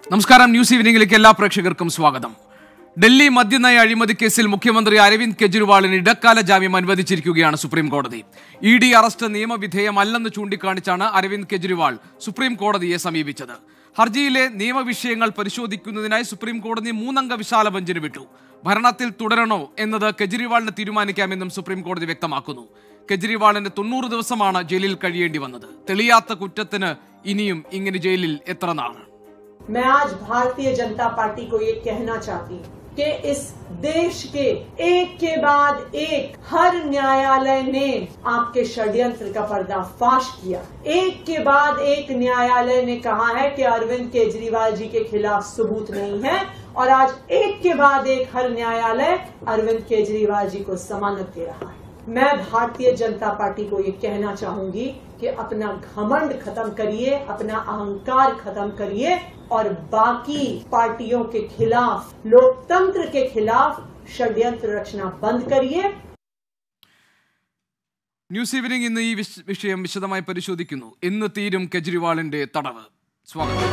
നമസ്കാരം ന്യൂസ് ഈവനിംഗിലേക്ക് എല്ലാ പ്രേക്ഷകർക്കും സ്വാഗതം ഡൽഹി മദ്യനയ അഴിമതി കേസിൽ മുഖ്യമന്ത്രി അരവിന്ദ് കെജ്രിവാളിന് ഇടക്കാല ജാമ്യം അനുവദിച്ചിരിക്കുകയാണ് സുപ്രീം കോടതി ഇ ഡി അറസ്റ്റ് നിയമവിധേയമല്ലെന്ന് ചൂണ്ടിക്കാണിച്ചാണ് അരവിന്ദ് കെജ്രിവാൾ സുപ്രീം കോടതിയെ സമീപിച്ചത് ഹർജിയിലെ നിയമവിഷയങ്ങൾ പരിശോധിക്കുന്നതിനായി സുപ്രീം കോടതി മൂന്നംഗ വിശാല ബെഞ്ചിന് വിട്ടു ഭരണത്തിൽ തുടരണോ എന്നത് കെജ്രിവാളിന് തീരുമാനിക്കാമെന്നും സുപ്രീം കോടതി വ്യക്തമാക്കുന്നു കെജ്രിവാളിന് തൊണ്ണൂറ് ദിവസമാണ് ജയിലിൽ കഴിയേണ്ടി വന്നത് തെളിയാത്ത കുറ്റത്തിന് ഇനിയും ഇങ്ങനെ ജയിലിൽ എത്ര നാൾ मैं आज भारतीय जनता पार्टी को ये कहना चाहती हूँ कि इस देश के एक के बाद एक हर न्यायालय ने आपके षड्यंत्र का पर्दाफाश किया एक के बाद एक न्यायालय ने कहा है कि अरविंद केजरीवाल जी के खिलाफ सबूत नहीं है और आज एक के बाद एक हर न्यायालय अरविंद केजरीवाल जी को जमानत दे रहा है मैं भारतीय जनता पार्टी को ये कहना चाहूंगी कि अपना घमंड खत्म करिए अपना अहंकार खत्म करिए और बाकी पार्टियों के खिलाफ लोकतंत्र के खिलाफ षड्यंत्र रचना बंद करिए ന്യൂസ് ഈവനിംഗ് ഇന്ന് ഈ വിഷ- വിഷയം വിശദമായി പരിശോധിക്കുന്നു എന്ന് തീരും കെജ്രിവാളിന്റെ തടവ് സ്വാഗതം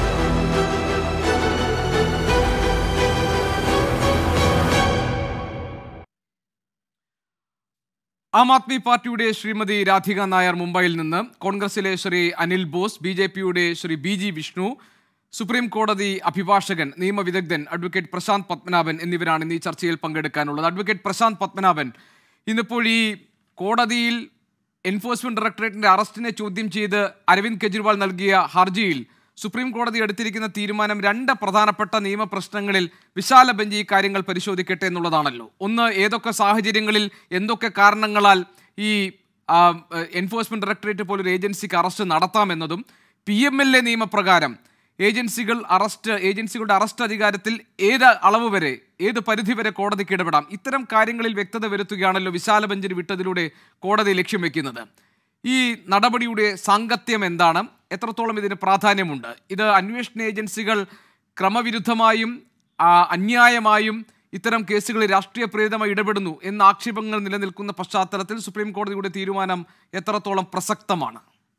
ആം ആദ്മി പാർട്ടിയുടെ ശ്രീമതി രാധിക നായർ മുംബൈയിൽ നിന്ന് കോൺഗ്രസിലെ ശ്രീ അനിൽ ബോസ് ബി ജെ പിയുടെ Shri B G Vishnu supreme കോടതി അഭിഭാഷകൻ നിയമവിദഗ്ധൻ അഡ്വക്കേറ്റ് പ്രശാന്ത് പത്മനാഭൻ എന്നിവരാണ് ഇന്ന് ഈ ചർച്ചയിൽ പങ്കെടുക്കാനുള്ളത് അഡ്വക്കേറ്റ് പ്രശാന്ത് പത്മനാഭൻ ഇന്നിപ്പോൾ ഈ കോടതിയിൽ എൻഫോഴ്സ്മെന്റ് ഡയറക്ടറേറ്റിന്റെ അറസ്റ്റിനെ ചോദ്യം ചെയ്ത് അരവിന്ദ് കെജ്രിവാൾ നൽകിയ ഹർജിയിൽ സുപ്രീം കോടതി എടുത്തിരിക്കുന്ന തീരുമാനം രണ്ട് പ്രധാനപ്പെട്ട നിയമപ്രശ്നങ്ങളിൽ വിശാല ബെഞ്ച് ഈ കാര്യങ്ങൾ പരിശോധിക്കട്ടെ എന്നുള്ളതാണല്ലോ ഒന്ന് ഏതൊക്കെ സാഹചര്യങ്ങളിൽ എന്തൊക്കെ കാരണങ്ങളാൽ ഈ ആ, എൻഫോഴ്സ്മെന്റ് ഡയറക്ടറേറ്റ് പോലൊരു ഏജൻസിക്ക് അറസ്റ്റ് നടത്താമെന്നതും പി എം എൽ എ നിയമപ്രകാരം ഏജൻസികൾ അറസ്റ്റ് ഏജൻസികളുടെ അറസ്റ്റ് അധികാരത്തിൽ ഏത് അളവ് വരെ ഏത് പരിധി വരെ കോടതിക്ക് ഇടപെടാം ഇത്തരം കാര്യങ്ങളിൽ വ്യക്തത വരുത്തുകയാണല്ലോ വിശാല ബെഞ്ചിന് വിട്ടതിലൂടെ കോടതി ലക്ഷ്യം വെക്കുന്നത് ഈ നടപടിയുടെ സാങ്കത്യം എന്താണ് എത്രത്തോളം ഇതിന് പ്രാധാന്യമുണ്ട് ഇത് അന്വേഷണ ഏജൻസികൾ ക്രമവിരുദ്ധമായും ആ, അന്യായമായും ഇത്തരം കേസുകളിൽ രാഷ്ട്രീയ പ്രേരിതമായി ഇടപെടുന്നു എന്ന ആക്ഷേപങ്ങൾ നിലനിൽക്കുന്ന പശ്ചാത്തലത്തിൽ സുപ്രീം കോടതിയുടെ തീരുമാനം എത്രത്തോളം പ്രസക്തമാണ്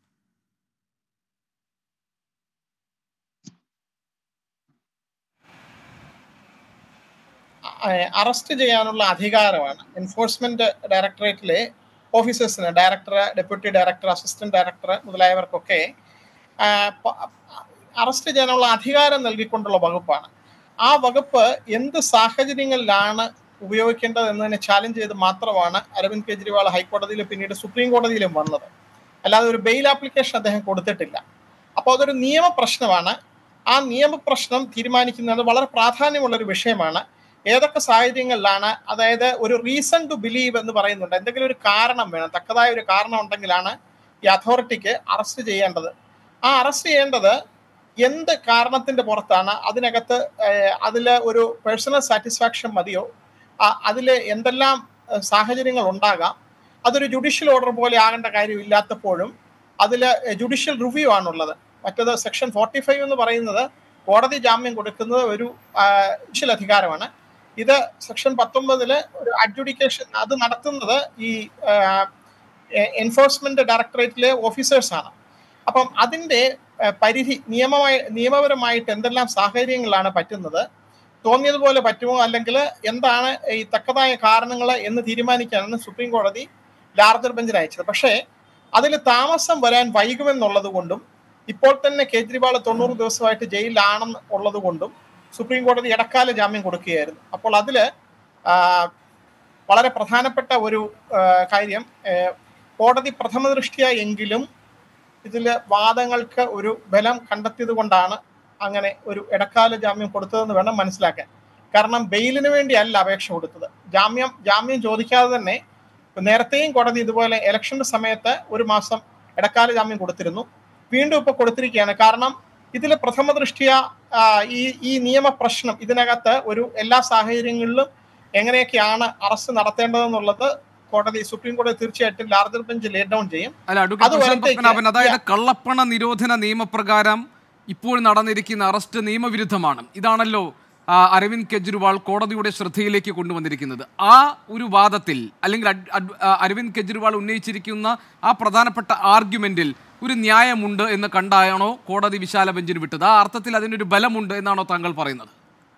അഹ് അറസ്റ്റ് ചെയ്യാനുള്ള അധികാരമാണ് എൻഫോഴ്സ്മെന്റ് ഡയറക്ടറേറ്റിലെ ഓഫീസേഴ്സിന് director deputy director assistant director മുതലായവർക്കൊക്കെ ആഹ് പ- അറസ്റ്റ് ചെയ്യാനുള്ള അധികാരം നൽകിക്കൊണ്ടുള്ള വകുപ്പാണ് ആ വകുപ്പ് എന്ത് സാഹചര്യങ്ങളിലാണ് ഉപയോഗിക്കേണ്ടത് എന്നതിനെ ചാലഞ്ച് ചെയ്ത് മാത്രമാണ് അരവിന്ദ് കെജ്രിവാൾ ഹൈക്കോടതിയിൽ പിന്നീട് സുപ്രീം കോടതിയിലും വന്നത് അല്ലാതെ ഒരു ബെയിൽ ആപ്ലിക്കേഷൻ അദ്ദേഹം കൊടുത്തിട്ടില്ല അപ്പോൾ അതൊരു നിയമപ്രശ്നമാണ് ആ നിയമപ്രശ്നം തീരുമാനിക്കുന്നത് വളരെ പ്രാധാന്യമുള്ള ഒരു വിഷയമാണ് ഏതൊക്കെ സാഹചര്യങ്ങളിലാണ് അതായത് ഒരു റീസൺ ടു ബിലീവ് എന്ന് പറയുന്നുണ്ട് എന്തെങ്കിലും ഒരു കാരണം വേണം തക്കതായ ഒരു കാരണം ഉണ്ടെങ്കിലാണ് ഈ അതോറിറ്റിക്ക് അറസ്റ്റ് ചെയ്യേണ്ടത് ആ അറസ്റ്റ് ചെയ്യേണ്ടത് എന്ത് കാരണത്തിന്റെ പുറത്താണ് അതിനകത്ത് അതിൽ ഒരു പേഴ്സണൽ സാറ്റിസ്ഫാക്ഷൻ മതിയോ അതിൽ എന്തെല്ലാം ഏഹ്, സാഹചര്യങ്ങൾ ഉണ്ടാകാം അതൊരു ജുഡീഷ്യൽ ഓർഡർ പോലെ ആകേണ്ട കാര്യമില്ലാത്തപ്പോഴും അതിൽ ജുഡീഷ്യൽ റിവ്യൂ ആണുള്ളത് മറ്റത് സെക്ഷൻ ഫോർട്ടി ഫൈവ് എന്ന് പറയുന്നത് കോടതി ജാമ്യം കൊടുക്കുന്നത് ഒരു ജുഡീഷ്യൽ അധികാരമാണ് ഇത് സെക്ഷൻ പത്തൊമ്പതില് ഒരു അഡ്ജുഡിക്കേഷൻ അത് നടത്തുന്നത് ഈ എൻഫോഴ്സ്മെന്റ് ഡയറക്ടറേറ്റിലെ ഓഫീസേഴ്സാണ് അപ്പം അതിന്റെ ഏഹ്, പരിധി നിയമമായി നിയമപരമായിട്ട് എന്തെല്ലാം സാഹചര്യങ്ങളാണ് പറ്റുന്നത് തോന്നിയതുപോലെ പറ്റുമോ അല്ലെങ്കിൽ എന്താണ് ഈ തക്കതായ കാരണങ്ങൾ എന്ന് തീരുമാനിക്കാനാണ് സുപ്രീം കോടതി ലാർജർ ബെഞ്ചിന് അയച്ചത് പക്ഷേ അതിൽ താമസം വരാൻ വൈകുമെന്നുള്ളത് കൊണ്ടും ഇപ്പോൾ തന്നെ കേജ്രിവാൾ തൊണ്ണൂറ് ദിവസമായിട്ട് ജയിലിലാണെന്ന് ഉള്ളത് കൊണ്ടും സുപ്രീം കോടതി ഇടക്കാല ജാമ്യം കൊടുക്കുകയായിരുന്നു അപ്പോൾ അതിൽ വളരെ പ്രധാനപ്പെട്ട ഒരു ആ, കാര്യം ഏ, കോടതി പ്രഥമ ദൃഷ്ടിയ എങ്കിലും ഇതിൽ വാദങ്ങൾക്ക് ഒരു ബലം കണ്ടെത്തിയത് കൊണ്ടാണ് അങ്ങനെ ഒരു ഇടക്കാല ജാമ്യം കൊടുത്തതെന്ന് വേണം മനസ്സിലാക്കാൻ കാരണം ബെയിലിന് വേണ്ടി അല്ല അപേക്ഷ കൊടുത്തത് ജാമ്യം ജാമ്യം ചോദിക്കാതെ തന്നെ നേരത്തെയും കോടതി ഇതുപോലെ ഇലക്ഷന്റെ സമയത്ത് ഒരു മാസം ഇടക്കാല ജാമ്യം കൊടുത്തിരുന്നു വീണ്ടും ഇപ്പൊ കൊടുത്തിരിക്കുകയാണ് കാരണം ഇതിൽ പ്രഥമ ദൃഷ്ടിയ ആ, ഈ ഈ നിയമ പ്രശ്നം ഇതിനകത്ത് ഒരു എല്ലാ സാഹചര്യങ്ങളിലും എങ്ങനെയൊക്കെയാണ് അറസ്റ്റ് നടത്തേണ്ടതെന്നുള്ളത് കോടതി സുപ്രീം കോടതി തീർച്ചയായിട്ടും ലാർജർ ബെഞ്ച് ലേ ഡൗൺ ചെയ്യും അല്ല അഡ്വക്കേറ്റ് അത് പ്രശാന്ത് വരത്തേക്ക് പത്മനാഭൻ അതായത് കള്ളപ്പണ നിരോധന നിയമപ്രകാരം ഇപ്പോൾ നടന്നിരിക്കുന്ന അറസ്റ്റ് നിയമവിരുദ്ധമാണ് ഇതാണല്ലോ ആ, അരവിന്ദ് കെജ്രിവാൾ കോടതിയുടെ ശ്രദ്ധയിലേക്ക് കൊണ്ടുവന്നിരിക്കുന്നത് ആ ഒരു വാദത്തിൽ അല്ലെങ്കിൽ അഡ്- അഡ്- ആ, അരവിന്ദ് കെജ്രിവാൾ ഉന്നയിച്ചിരിക്കുന്ന ആ പ്രധാനപ്പെട്ട ആർഗ്യുമെന്റിൽ ഒരു ന്യായമുണ്ട് എന്ന് കണ്ടാണോ കോടതി വിശാല ബെഞ്ചിന് വിട്ടത് ആ അർത്ഥത്തിൽ അതിനൊരു ബലമുണ്ട് എന്നാണോ താങ്കൾ പറയുന്നത്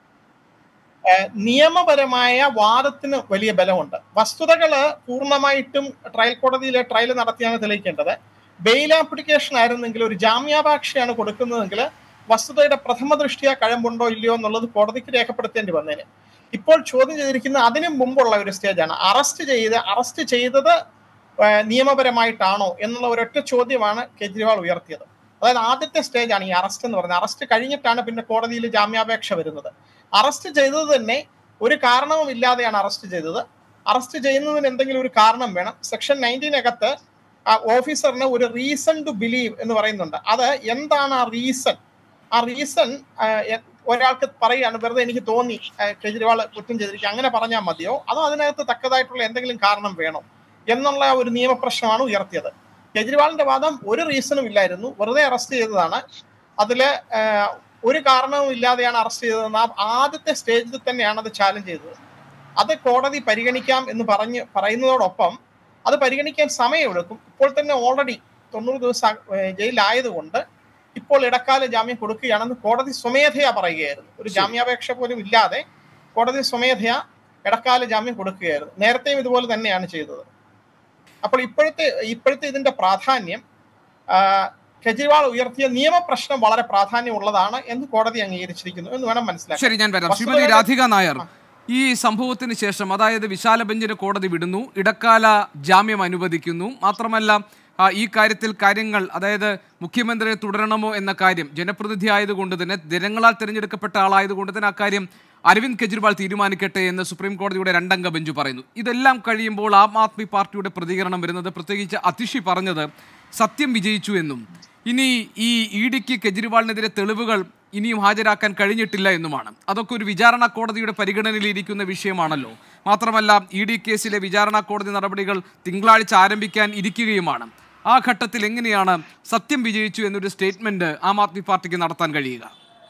ഏഹ് നിയമപരമായ വാദത്തിന് വലിയ ബലമുണ്ട് വസ്തുതകള് പൂർണ്ണമായിട്ടും ട്രയൽ കോടതിയിലെ ട്രയൽ നടത്തിയാണ് തെളിയിക്കേണ്ടത് ബെയിൽ ആപ്ലിക്കേഷൻ ആയിരുന്നെങ്കിൽ ഒരു ജാമ്യാപേക്ഷയാണ് കൊടുക്കുന്നതെങ്കിൽ വസ്തുതയുടെ പ്രഥമ ദൃഷ്ടിയ കഴമ്പുണ്ടോ ഇല്ലയോ എന്നുള്ളത് കോടതിക്ക് രേഖപ്പെടുത്തേണ്ടി വന്നേനെ ഇപ്പോൾ ചോദ്യം ചെയ്തിരിക്കുന്ന അതിനു മുമ്പുള്ള ഒരു സ്റ്റേജാണ് അറസ്റ്റ് ചെയ്ത് അറസ്റ്റ് ചെയ്തത് ഏഹ് നിയമപരമായിട്ടാണോ എന്നുള്ള ഒരൊറ്റ ചോദ്യമാണ് കെജ്രിവാൾ ഉയർത്തിയത് അതായത് ആദ്യത്തെ സ്റ്റേജാണ് ഈ അറസ്റ്റ് എന്ന് പറയുന്നത് അറസ്റ്റ് കഴിഞ്ഞിട്ടാണ് പിന്നെ കോടതിയിൽ ജാമ്യാപേക്ഷ വരുന്നത് അറസ്റ്റ് ചെയ്തത് തന്നെ ഒരു കാരണവും ഇല്ലാതെയാണ് അറസ്റ്റ് ചെയ്തത് അറസ്റ്റ് ചെയ്യുന്നതിന് എന്തെങ്കിലും ഒരു കാരണം വേണം സെക്ഷൻ നയൻറ്റീനകത്ത് ആ ഓഫീസറിന് ഒരു റീസൺ ടു ബിലീവ് എന്ന് പറയുന്നുണ്ട് അത് എന്താണ് ആ റീസൺ ആ റീസൺ ഒരാൾക്ക് പറയുകയാണ് വെറുതെ എനിക്ക് തോന്നി ആ, കെജ്രിവാൾ കുറ്റം ചെയ്തിരിക്കുക അങ്ങനെ പറഞ്ഞാൽ മതിയോ അതോ അതിനകത്ത് തക്കതായിട്ടുള്ള എന്തെങ്കിലും കാരണം വേണോ എന്നുള്ള ഒരു നിയമപ്രശ്നമാണ് ഉയർത്തിയത് കെജ്രിവാളിന്റെ വാദം ഒരു റീസണും ഇല്ലായിരുന്നു വെറുതെ അറസ്റ്റ് ചെയ്തതാണ് അതില് ആ, ഒരു കാരണവും ഇല്ലാതെയാണ് അറസ്റ്റ് ചെയ്തതെന്ന് ആ ആദ്യത്തെ സ്റ്റേജിൽ തന്നെയാണ് അത് ചാലഞ്ച് ചെയ്തത് അത് കോടതി പരിഗണിക്കാം എന്ന് പറഞ്ഞ് പറയുന്നതോടൊപ്പം അത് പരിഗണിക്കാൻ സമയമെടുക്കും ഇപ്പോൾ തന്നെ ഓൾറെഡി തൊണ്ണൂറ് ദിവസം ഏഹ്, ജയിലിലായതുകൊണ്ട് ഇപ്പോൾ ഇടക്കാല ജാമ്യം കൊടുക്കുകയാണെന്ന് കോടതി സ്വമേധയാ പറയുകയായിരുന്നു ഒരു ജാമ്യാപേക്ഷ പോലും ഇല്ലാതെ കോടതി സ്വമേധയാ ഇടക്കാല ജാമ്യം കൊടുക്കുകയായിരുന്നു നേരത്തെയും ഇതുപോലെ തന്നെയാണ് ചെയ്തത് അപ്പോൾ ഇപ്പോഴത്തെ ഇപ്പോഴത്തെ ഇതിന്റെ പ്രാധാന്യം ആ, കെജ്രിവാൾ ഉയർത്തിയ നിയമപ്രശ്നം വളരെ പ്രാധാന്യമുള്ളതാണ് എന്ന് കോടതി അംഗീകരിച്ചിരിക്കുന്നു എന്ന് വേണം മനസ്സിലാക്കാൻ ശരി ഞാൻ വരാം ശ്രീമതി വസ്തുതകളുടെ- രാധിക നായർ ഈ സംഭവത്തിന് ശേഷം അതായത് വിശാല ബെഞ്ചിന് കോടതി വിടുന്നു ഇടക്കാല ജാമ്യം അനുവദിക്കുന്നു മാത്രമല്ല ആ, ഈ കാര്യത്തിൽ കാര്യങ്ങൾ അതായത് മുഖ്യമന്ത്രിയെ തുടരണമോ എന്ന കാര്യം ജനപ്രതിനിധി ആയതുകൊണ്ട് തന്നെ ജനങ്ങളാൽ തിരഞ്ഞെടുക്കപ്പെട്ട ആളായതുകൊണ്ട് തന്നെ അക്കാര്യം അരവിന്ദ് കെജ്രിവാൾ തീരുമാനിക്കട്ടെ എന്ന് സുപ്രീം കോടതിയുടെ രണ്ടംഗ ബെഞ്ച് പറയുന്നു ഇതെല്ലാം കഴിയുമ്പോൾ ആം ആദ്മി പാർട്ടിയുടെ പ്രതികരണം വരുന്നത് പ്രത്യേകിച്ച് അതിഷി പറഞ്ഞത് സത്യം വിജയിച്ചു എന്നും ഇനി ഈ ഇ ഡിക്ക് കെജ്രിവാളിനെതിരെ തെളിവുകൾ ഇനിയും ഹാജരാക്കാൻ കഴിഞ്ഞിട്ടില്ല എന്നുമാണ് അതൊക്കെ ഒരു വിചാരണ കോടതിയുടെ പരിഗണനയിലിരിക്കുന്ന വിഷയമാണല്ലോ മാത്രമല്ല ഇ ഡി കേസിലെ വിചാരണ കോടതി നടപടികൾ തിങ്കളാഴ്ച ആരംഭിക്കാൻ ഇരിക്കുകയുമാണ് ആ ഘട്ടത്തിൽ എങ്ങനെയാണ് സത്യം വിജയിച്ചു എന്നൊരു സ്റ്റേറ്റ്മെന്റ് ആം ആദ്മി പാർട്ടിക്ക് നടത്താൻ കഴിയുക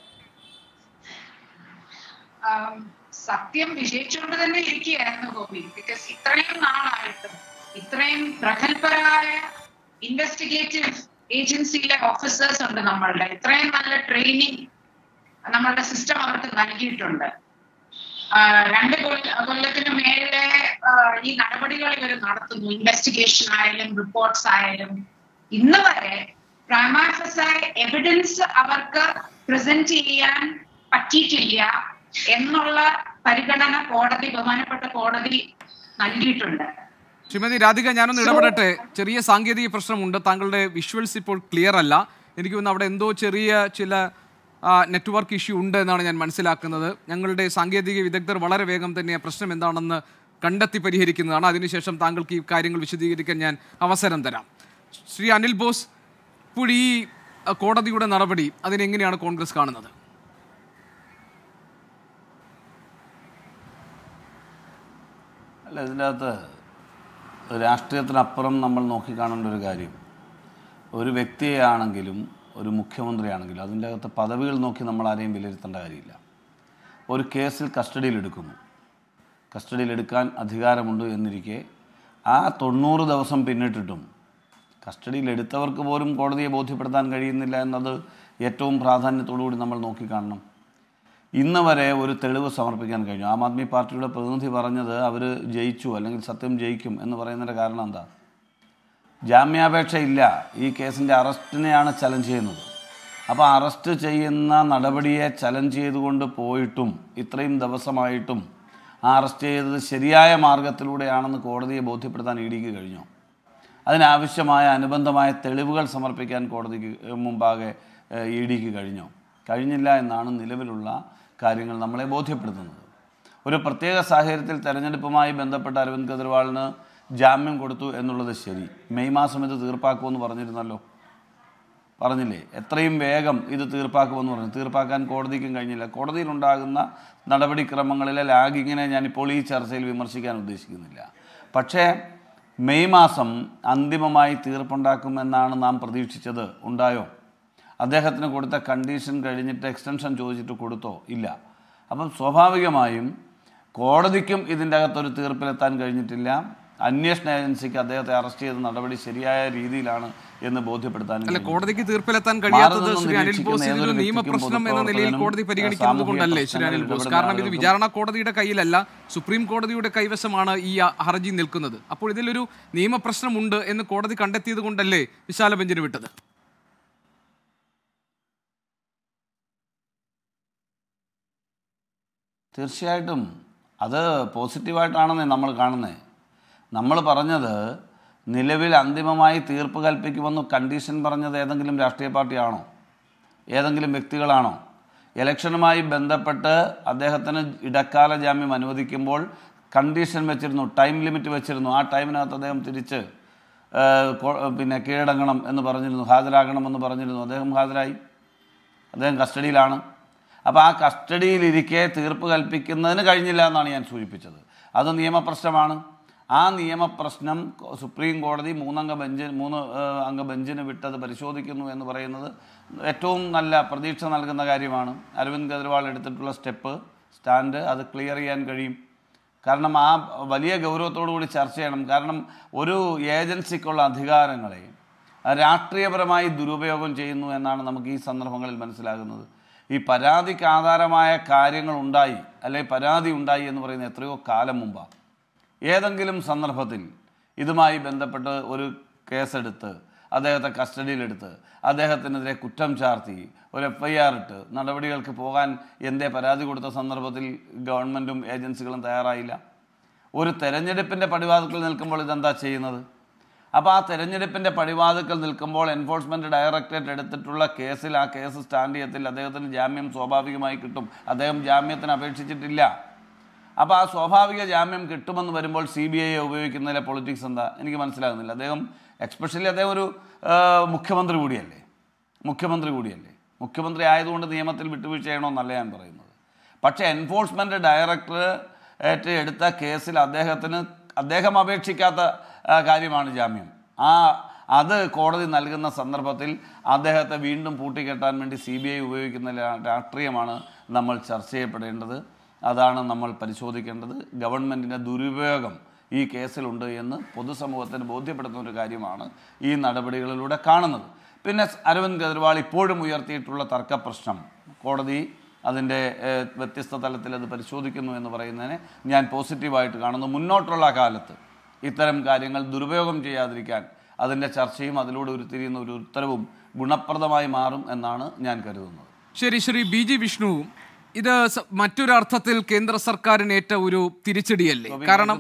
ആം, സത്യം വിജയിച്ചുകൊണ്ട് തന്നെ ഇരിക്കുകയായിരുന്നു ഗോപി ബിക്കോസ് ഇത്രയും നാളായിട്ടും ഇത്രയും പ്രഗത്ഭരായ ഇൻവെസ്റ്റിഗേറ്റീവ് ഏജൻസിയിലെ ഓഫീസേഴ്സ് ഉണ്ട് നമ്മളുടെ ഇത്രയും നല്ല ട്രെയിനിങ് നമ്മളുടെ സിസ്റ്റം അവർക്ക് നൽകിയിട്ടുണ്ട് ആ, രണ്ട് കൊല്ല- കൊല്ലത്തിന് മേലെ ആ, ഈ നടപടികൾ ഇവർ നടത്തുന്നു ഇൻവെസ്റ്റിഗേഷൻ ആയാലും റിപ്പോർട്ട്സ് ആയാലും ഇന്ന് വരെ പ്രൈമാഫസായ എവിഡൻസ് അവർക്ക് പ്രസന്റ് ചെയ്യാൻ പറ്റിയിട്ടില്ല എന്നുള്ള പരിഗണന കോടതി ബഹുമാനപ്പെട്ട കോടതി നൽകിയിട്ടുണ്ട് ശ്രീമതി രാധിക ഞാനൊന്ന് ഇടപെടട്ടെ ചെറിയ സാങ്കേതിക പ്രശ്നമുണ്ട് താങ്കളുടെ വിഷ്വൽസ് ഇപ്പോൾ ക്ലിയർ അല്ല എനിക്ക് തോന്നുന്നു അവിടെ എന്തോ ചെറിയ ചില നെറ്റ്വർക്ക് ഇഷ്യൂ ഉണ്ട് എന്നാണ് ഞാൻ മനസ്സിലാക്കുന്നത് ഞങ്ങളുടെ സാങ്കേതിക വിദഗ്ധർ വളരെ വേഗം തന്നെ ആ പ്രശ്നം എന്താണെന്ന് കണ്ടെത്തി പരിഹരിക്കുന്നതാണ് അതിനുശേഷം താങ്കൾക്ക് ഈ കാര്യങ്ങൾ വിശദീകരിക്കാൻ ഞാൻ അവസരം തരാം ശ്രീ അനിൽ ബോസ് ഇപ്പോൾ ഈ ആ, കോടതിയുടെ നടപടി അതിനെങ്ങനെയാണ് കോൺഗ്രസ് കാണുന്നത് അല്ല ഇതിനകത്ത് രാഷ്ട്രീയത്തിനപ്പുറം നമ്മൾ നോക്കിക്കാണേണ്ട ഒരു കാര്യം ഒരു വ്യക്തിയാണെങ്കിലും ഒരു മുഖ്യമന്ത്രിയാണെങ്കിലും അതിൻ്റെ അകത്ത് പദവികൾ നോക്കി നമ്മൾ ആരെയും വിലയിരുത്തേണ്ട കാര്യമില്ല ഒരു കേസിൽ കസ്റ്റഡിയിലെടുക്കുന്നു കസ്റ്റഡിയിലെടുക്കാൻ അധികാരമുണ്ട് എന്നിരിക്കെ ആ തൊണ്ണൂറ് ദിവസം പിന്നിട്ടിട്ടും കസ്റ്റഡിയിലെടുത്തവർക്ക് പോലും കോടതിയെ ബോധ്യപ്പെടുത്താൻ കഴിയുന്നില്ല എന്നത് ഏറ്റവും പ്രാധാന്യത്തോടു കൂടി നമ്മൾ നോക്കിക്കാണണം ഇന്ന് വരെ ഒരു തെളിവ് സമർപ്പിക്കാൻ കഴിഞ്ഞു ആം ആദ്മി പാർട്ടിയുടെ പ്രതിനിധി പറഞ്ഞത് അവർ ജയിച്ചു അല്ലെങ്കിൽ സത്യം ജയിക്കും എന്ന് പറയുന്നതിൻ്റെ കാരണം എന്താ ജാമ്യാപേക്ഷ ഇല്ല ഈ കേസിൻ്റെ അറസ്റ്റിനെയാണ് ചലഞ്ച് ചെയ്യുന്നത് അപ്പോൾ അറസ്റ്റ് ചെയ്യുന്ന നടപടിയെ ചലഞ്ച് ചെയ്തുകൊണ്ട് പോയിട്ടും ഇത്രയും ദിവസമായിട്ടും ആ അറസ്റ്റ് ചെയ്തത് ശരിയായ മാർഗത്തിലൂടെയാണെന്ന് കോടതിയെ ബോധ്യപ്പെടുത്താൻ ഇ ഡിക്ക് കഴിഞ്ഞു അതിനാവശ്യമായ അനുബന്ധമായ തെളിവുകൾ സമർപ്പിക്കാൻ കോടതിക്ക് മുമ്പാകെ ഇ ഡിക്ക് കഴിഞ്ഞു കഴിഞ്ഞില്ല എന്നാണ് നിലവിലുള്ള കാര്യങ്ങൾ നമ്മളെ ബോധ്യപ്പെടുത്തുന്നത് ഒരു പ്രത്യേക സാഹചര്യത്തിൽ തെരഞ്ഞെടുപ്പുമായി ബന്ധപ്പെട്ട അരവിന്ദ് കെജ്രിവാളിന് ജാമ്യം കൊടുത്തു എന്നുള്ളത് ശരി മെയ് മാസം ഇത് തീർപ്പാക്കുമെന്ന് പറഞ്ഞിരുന്നല്ലോ പറഞ്ഞില്ലേ എത്രയും വേഗം ഇത് തീർപ്പാക്കുമെന്ന് പറഞ്ഞു തീർപ്പാക്കാൻ കോടതിക്കും കഴിഞ്ഞില്ല കോടതിയിലുണ്ടാകുന്ന നടപടിക്രമങ്ങളിലെ ലാഗിങ്ങിനെ ഞാനിപ്പോൾ ഈ ചർച്ചയിൽ വിമർശിക്കാൻ ഉദ്ദേശിക്കുന്നില്ല പക്ഷേ മെയ് മാസം അന്തിമമായി തീർപ്പുണ്ടാക്കുമെന്നാണ് നാം പ്രതീക്ഷിച്ചത് ഉണ്ടായോ അദ്ദേഹത്തിന് കൊടുത്ത കണ്ടീഷൻ കഴിഞ്ഞിട്ട് എക്സ്റ്റൻഷൻ ചോദിച്ചിട്ട് കൊടുത്തോ ഇല്ല അപ്പം സ്വാഭാവികമായും കോടതിക്കും ഇതിൻ്റെ അകത്തൊരു തീർപ്പിലെത്താൻ കഴിഞ്ഞിട്ടില്ല അന്വേഷണ ഏജൻസിക്ക് അദ്ദേഹത്തെ അറസ്റ്റ് ചെയ്ത നടപടി ശരിയായ രീതിയിലാണ് എന്ന് ബോധ്യപ്പെടുത്താനും അല്ല കഴിഞ്ഞു. കോടതിക്ക് തീർപ്പിലെത്താൻ കഴിയാത്തത് മാറുന്നതെന്ന് ശ്രീ അനിൽ നിരീക്ഷിക്കുന്ന ബോസ് ഇതൊരു ഏതൊരു നിയമപ്രശ്നം എന്ന വ്യക്തിക്കും നിലയിൽ കോടതി പൊതുപ്രവർത്തകനും, പരിഗണിക്കുന്നത് സാമൂഹിക കൊണ്ടല്ലേ ശ്രീ അനിൽ ബോസ് പ്രശ്നങ്ങളിൽ കാരണം ഇത് ഇടപെടുന്ന വിചാരണ കോടതിയുടെ കയ്യിലല്ല സുപ്രീം കോടതിയുടെ കൈവശമാണ് ഈ അ- ഹർജി നിൽക്കുന്നത് അപ്പോൾ ഇതിലൊരു നിയമപ്രശ്നമുണ്ട് എന്ന് കോടതി കണ്ടെത്തിയത് കൊണ്ടല്ലേ വിശാല ബെഞ്ചിന് വിട്ടത് തീർച്ചയായിട്ടും അത് പോസിറ്റീവായിട്ടാണെന്നേ നമ്മൾ കാണുന്നത് നമ്മൾ പറഞ്ഞത് നിലവിൽ അന്തിമമായി തീർപ്പ് കൽപ്പിക്കുമെന്ന് കണ്ടീഷൻ പറഞ്ഞത് ഏതെങ്കിലും രാഷ്ട്രീയ പാർട്ടിയാണോ ഏതെങ്കിലും വ്യക്തികളാണോ ഇലക്ഷനുമായി ബന്ധപ്പെട്ട് അദ്ദേഹത്തിന് ഇടക്കാല ജാമ്യം അനുവദിക്കുമ്പോൾ കണ്ടീഷൻ വെച്ചിരുന്നു ടൈം ലിമിറ്റ് വെച്ചിരുന്നു ആ ടൈമിനകത്ത് അദ്ദേഹം തിരിച്ച് ആ, കൊ- പിന്നെ കീഴടങ്ങണം എന്ന് പറഞ്ഞിരുന്നു ഹാജരാകണമെന്ന് പറഞ്ഞിരുന്നു അദ്ദേഹം ഹാജരായി അദ്ദേഹം കസ്റ്റഡിയിലാണ് അപ്പോൾ ആ കസ്റ്റഡിയിലിരിക്കെ തീർപ്പ് കൽപ്പിക്കുന്നതിന് കഴിഞ്ഞില്ല എന്നാണ് ഞാൻ സൂചിപ്പിച്ചത് അത് നിയമപ്രശ്നമാണ് ആ നിയമപ്രശ്നം കൊ- സുപ്രീം കോടതി മൂന്നംഗ ബെഞ്ച് മൂന്ന് ഏഹ്, അംഗ ബെഞ്ചിന് വിട്ടത് പരിശോധിക്കുന്നു എന്ന് പറയുന്നത് ഏറ്റവും നല്ല പ്രതീക്ഷ നൽകുന്ന കാര്യമാണ് അരവിന്ദ് കെജ്രിവാൾ എടുത്തിട്ടുള്ള സ്റ്റെപ്പ് സ്റ്റാൻഡ് അത് ക്ലിയർ ചെയ്യാൻ കഴിയും കാരണം ആ വലിയ ഗൗരവത്തോടു കൂടി ചർച്ച ചെയ്യണം കാരണം ഒരു ഏജൻസിക്കുള്ള അധികാരങ്ങളെ രാഷ്ട്രീയപരമായി ദുരുപയോഗം ചെയ്യുന്നു എന്നാണ് നമുക്ക് ഈ സന്ദർഭങ്ങളിൽ മനസ്സിലാകുന്നത് ഈ പരാതിക്ക് ആധാരമായ കാര്യങ്ങൾ ഉണ്ടായി അല്ലെങ്കിൽ പരാതി ഉണ്ടായി എന്ന് പറയുന്നത് എത്രയോ കാലം മുമ്പാണ് ഏതെങ്കിലും സന്ദർഭത്തിൽ ഇതുമായി ബന്ധപ്പെട്ട് ഒരു കേസെടുത്ത് അദ്ദേഹത്തെ കസ്റ്റഡിയിലെടുത്ത് അദ്ദേഹത്തിനെതിരെ കുറ്റം ചാർത്തി ഒരു എഫ് ഐ ആർ ഇട്ട് നടപടികൾക്ക് പോകാൻ എന്തേ പരാതി കൊടുത്ത സന്ദർഭത്തിൽ ഗവൺമെൻറ്റും ഏജൻസികളും തയ്യാറായില്ല ഒരു തെരഞ്ഞെടുപ്പിൻ്റെ പടിവാതിക്കൽ നിൽക്കുമ്പോൾ ഇതെന്താ ചെയ്യുന്നത് അപ്പോൾ ആ തെരഞ്ഞെടുപ്പിൻ്റെ പടിവാതിക്കൽ നിൽക്കുമ്പോൾ എൻഫോഴ്സ്മെൻറ്റ് ഡയറക്ടറേറ്റ് എടുത്തിട്ടുള്ള കേസിൽ ആ കേസ് സ്റ്റാൻഡ് ചെയ്യത്തിൽ അദ്ദേഹത്തിന് ജാമ്യം സ്വാഭാവികമായി കിട്ടും അദ്ദേഹം ജാമ്യത്തിന് അപേക്ഷിച്ചിട്ടില്ല അപ്പോൾ ആ സ്വാഭാവിക ജാമ്യം കിട്ടുമെന്ന് വരുമ്പോൾ സി ബി ഐയെ ഉപയോഗിക്കുന്നതിലെ പൊളിറ്റിക്സ് എന്താ എനിക്ക് മനസ്സിലാകുന്നില്ല അദ്ദേഹം എക്സ്പെഷ്യലി അദ്ദേഹം ഒരു ആ, മുഖ്യമന്ത്രി കൂടിയല്ലേ മുഖ്യമന്ത്രി കൂടിയല്ലേ മുഖ്യമന്ത്രി ആയതുകൊണ്ട് നിയമത്തിൽ വിട്ടുവീഴ്ച ചെയ്യണമെന്നല്ല ഞാൻ പറയുന്നത് പക്ഷേ എൻഫോഴ്സ്മെൻറ്റ് ഡയറക്ടറേറ്റ് എടുത്ത കേസിൽ അദ്ദേഹത്തിന് അദ്ദേഹം അപേക്ഷിക്കാത്ത ആ, കാര്യമാണ് ജാമ്യം ആ അത് കോടതി നൽകുന്ന സന്ദർഭത്തിൽ അദ്ദേഹത്തെ വീണ്ടും പൂട്ടിക്കെട്ടാൻ വേണ്ടി സി ബി ഐ ഉപയോഗിക്കുന്ന രാ- രാഷ്ട്രീയമാണ് നമ്മൾ ചർച്ച ചെയ്യപ്പെടേണ്ടത് അതാണ് നമ്മൾ പരിശോധിക്കേണ്ടത് ഗവൺമെൻറ്റിൻ്റെ ദുരുപയോഗം ഈ കേസിലുണ്ട് എന്ന് പൊതുസമൂഹത്തിന് ബോധ്യപ്പെടുത്തുന്ന ഒരു കാര്യമാണ് ഈ നടപടികളിലൂടെ കാണുന്നത് പിന്നെ സ് അരവിന്ദ് കെജ്രിവാൾ ഇപ്പോഴും ഉയർത്തിയിട്ടുള്ള തർക്ക പ്രശ്നം കോടതി അതിൻ്റെ ഏഹ്, വ്യത്യസ്ത തലത്തിൽ അത് പരിശോധിക്കുന്നു എന്ന് പറയുന്നതിനെ ഞാൻ പോസിറ്റീവായിട്ട് കാണുന്നു മുന്നോട്ടുള്ള കാലത്ത് ഇത്തരം കാര്യങ്ങൾ ദുരുപയോഗം ചെയ്യാതിരിക്കാൻ അതിൻ്റെ ചർച്ചയും അതിലൂടെ ഉരുത്തിരിയുന്ന ഒരു ഉത്തരവും ഗുണപ്രദമായി മാറും എന്നാണ് ഞാൻ കരുതുന്നത് ശരി ശ്രീ ബി ജി വിഷ്ണു ഇത് സ- മറ്റൊരർത്ഥത്തിൽ കേന്ദ്ര സർക്കാരിനേറ്റ ഒരു തിരിച്ചടിയല്ലേ കാരണം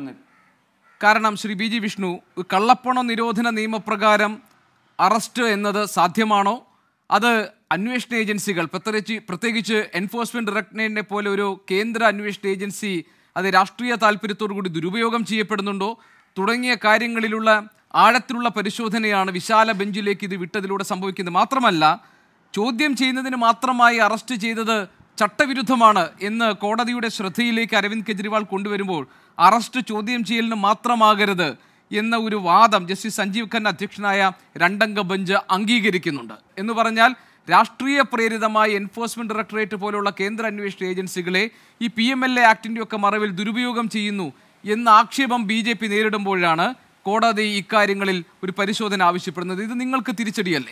കാരണം ശ്രീ ബി ജി വിഷ്ണു കള്ളപ്പണ നിരോധന നിയമപ്രകാരം അറസ്റ്റ് എന്നത് സാധ്യമാണോ അത് അന്വേഷണ ഏജൻസികൾ പ്രത്യേകിച്ച് പ്രത്യേകിച്ച് എൻഫോഴ്സ്മെന്റ് ഡയറക്ടറേറ്റിനെ പോലെ ഒരു കേന്ദ്ര അന്വേഷണ ഏജൻസി അത് രാഷ്ട്രീയ താല്പര്യത്തോടു കൂടി ദുരുപയോഗം ചെയ്യപ്പെടുന്നുണ്ടോ തുടങ്ങിയ കാര്യങ്ങളിലുള്ള ആഴത്തിലുള്ള പരിശോധനയാണ് വിശാല ബെഞ്ചിലേക്ക് ഇത് വിട്ടതിലൂടെ സംഭവിക്കുന്നത് മാത്രമല്ല ചോദ്യം ചെയ്യുന്നതിന് മാത്രമായി അറസ്റ്റ് ചെയ്തത് ചട്ടവിരുദ്ധമാണ് എന്ന് കോടതിയുടെ ശ്രദ്ധയിലേക്ക് അരവിന്ദ് കെജ്രിവാൾ കൊണ്ടുവരുമ്പോൾ അറസ്റ്റ് ചോദ്യം ചെയ്യലിന് മാത്രമാകരുത് എന്ന ഒരു വാദം ജസ്റ്റിസ് സഞ്ജീവ് ഖന്ന അധ്യക്ഷനായ രണ്ടംഗ ബെഞ്ച് അംഗീകരിക്കുന്നുണ്ട് എന്ന് പറഞ്ഞാൽ രാഷ്ട്രീയ പ്രേരിതമായ എൻഫോഴ്സ്മെന്റ് ഡയറക്ടറേറ്റ് പോലുള്ള കേന്ദ്ര അന്വേഷണ ഏജൻസികളെ ഈ പി എം എൽ എ ആക്ടിന്റെ ഒക്കെ മറവിൽ ദുരുപയോഗം ചെയ്യുന്നു എന്ന ആക്ഷേപം ബി ജെ പി നേരിടുമ്പോഴാണ് കോടതി ഇക്കാര്യങ്ങളിൽ ഒരു പരിശോധന ആവശ്യപ്പെടുന്നത് ഇത് നിങ്ങൾക്ക് തിരിച്ചടിയല്ലേ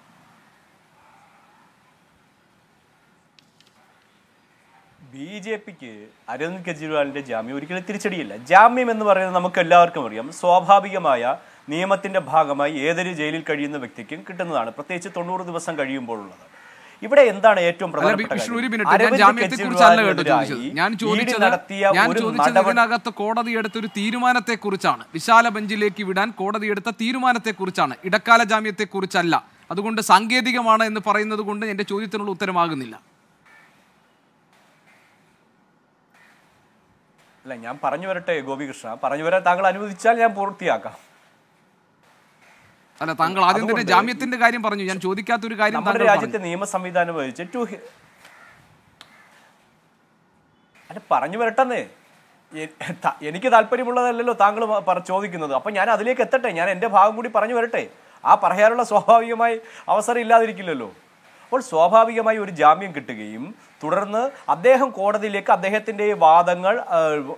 ബി ജെ പിക്ക് അരവിന്ദ് കെജ്രിവാളിന്റെ ജാമ്യം ഒരിക്കലും തിരിച്ചടിയില്ല ജാമ്യം എന്ന് പറയുന്നത് നമുക്ക് എല്ലാവർക്കും അറിയാം സ്വാഭാവികമായ നിയമത്തിന്റെ ഭാഗമായി ഏതൊരു ജയിലിൽ കഴിയുന്ന വ്യക്തിക്കും കിട്ടുന്നതാണ് പ്രത്യേകിച്ച് തൊണ്ണൂറ് ദിവസം കഴിയുമ്പോഴുള്ളത് ഇവിടെ എന്താണ് ഏറ്റവും അല്ല, പ്രധാനപ്പെട്ട വിഷ്ണു ഒരു കാര്യം? മിനിറ്റ് ഞാൻ അരവിന്ദ് ജാമ്യത്തെ കുറിച്ചല്ല കേട്ടോ കെജ്രിവാളിനെതിരായി ചോദിച്ചത് ഞാൻ ED ചോദിച്ചത് നടത്തിയ ഞാൻ ഒരു ചോദിച്ചത് നടപടി ഇതിനകത്ത് കോടതി എടുത്ത ഒരു തീരുമാനത്തെ കുറിച്ചാണ് വിശാല ബെഞ്ചിലേക്ക് വിടാൻ കോടതി എടുത്ത തീരുമാനത്തെ കുറിച്ചാണ് ഇടക്കാല ജാമ്യത്തെ കുറിച്ചല്ല അതുകൊണ്ട് സാങ്കേതികമാണ് എന്ന് പറയുന്നത് കൊണ്ട് എന്റെ ചോദ്യത്തിനുള്ള ഉത്തരമാകുന്നില്ല അല്ല ഞാൻ പറഞ്ഞു വരട്ടെ ഗോപികൃഷ്ണ പറഞ്ഞു വരാൻ താങ്കൾ അനുവദിച്ചാൽ ഞാൻ പൂർത്തിയാക്കാം അല്ല താങ്കൾ ആദ്യം തന്നെ അതുകൊണ്ട് ജാമ്യത്തിന്റെ കാര്യം പറഞ്ഞു ഞാൻ ചോദിക്കാത്തൊരു കാര്യം നമ്മുടെ താങ്കൾ രാജ്യത്തെ പറഞ്ഞു. നിയമ സംവിധാനം വഹിച്ച് ടു ഹി- അല്ല പറഞ്ഞു വരട്ടെന്നേ എ- ത- എനിക്ക് താല്പര്യമുള്ളതല്ലല്ലോ താങ്കൾ പ- പറ- ചോദിക്കുന്നത് അപ്പൊ ഞാൻ അതിലേക്ക് എത്തട്ടെ ഞാൻ എൻ്റെ ഭാഗം കൂടി പറഞ്ഞു വരട്ടെ ആ പറയാനുള്ള സ്വാഭാവികമായി അവസരം ഇല്ലാതിരിക്കില്ലല്ലോ അപ്പോൾ സ്വാഭാവികമായി ഒരു ജാമ്യം കിട്ടുകയും തുടർന്ന് അദ്ദേഹം കോടതിയിലേക്ക് അദ്ദേഹത്തിൻ്റെ വാദങ്ങൾ ആ,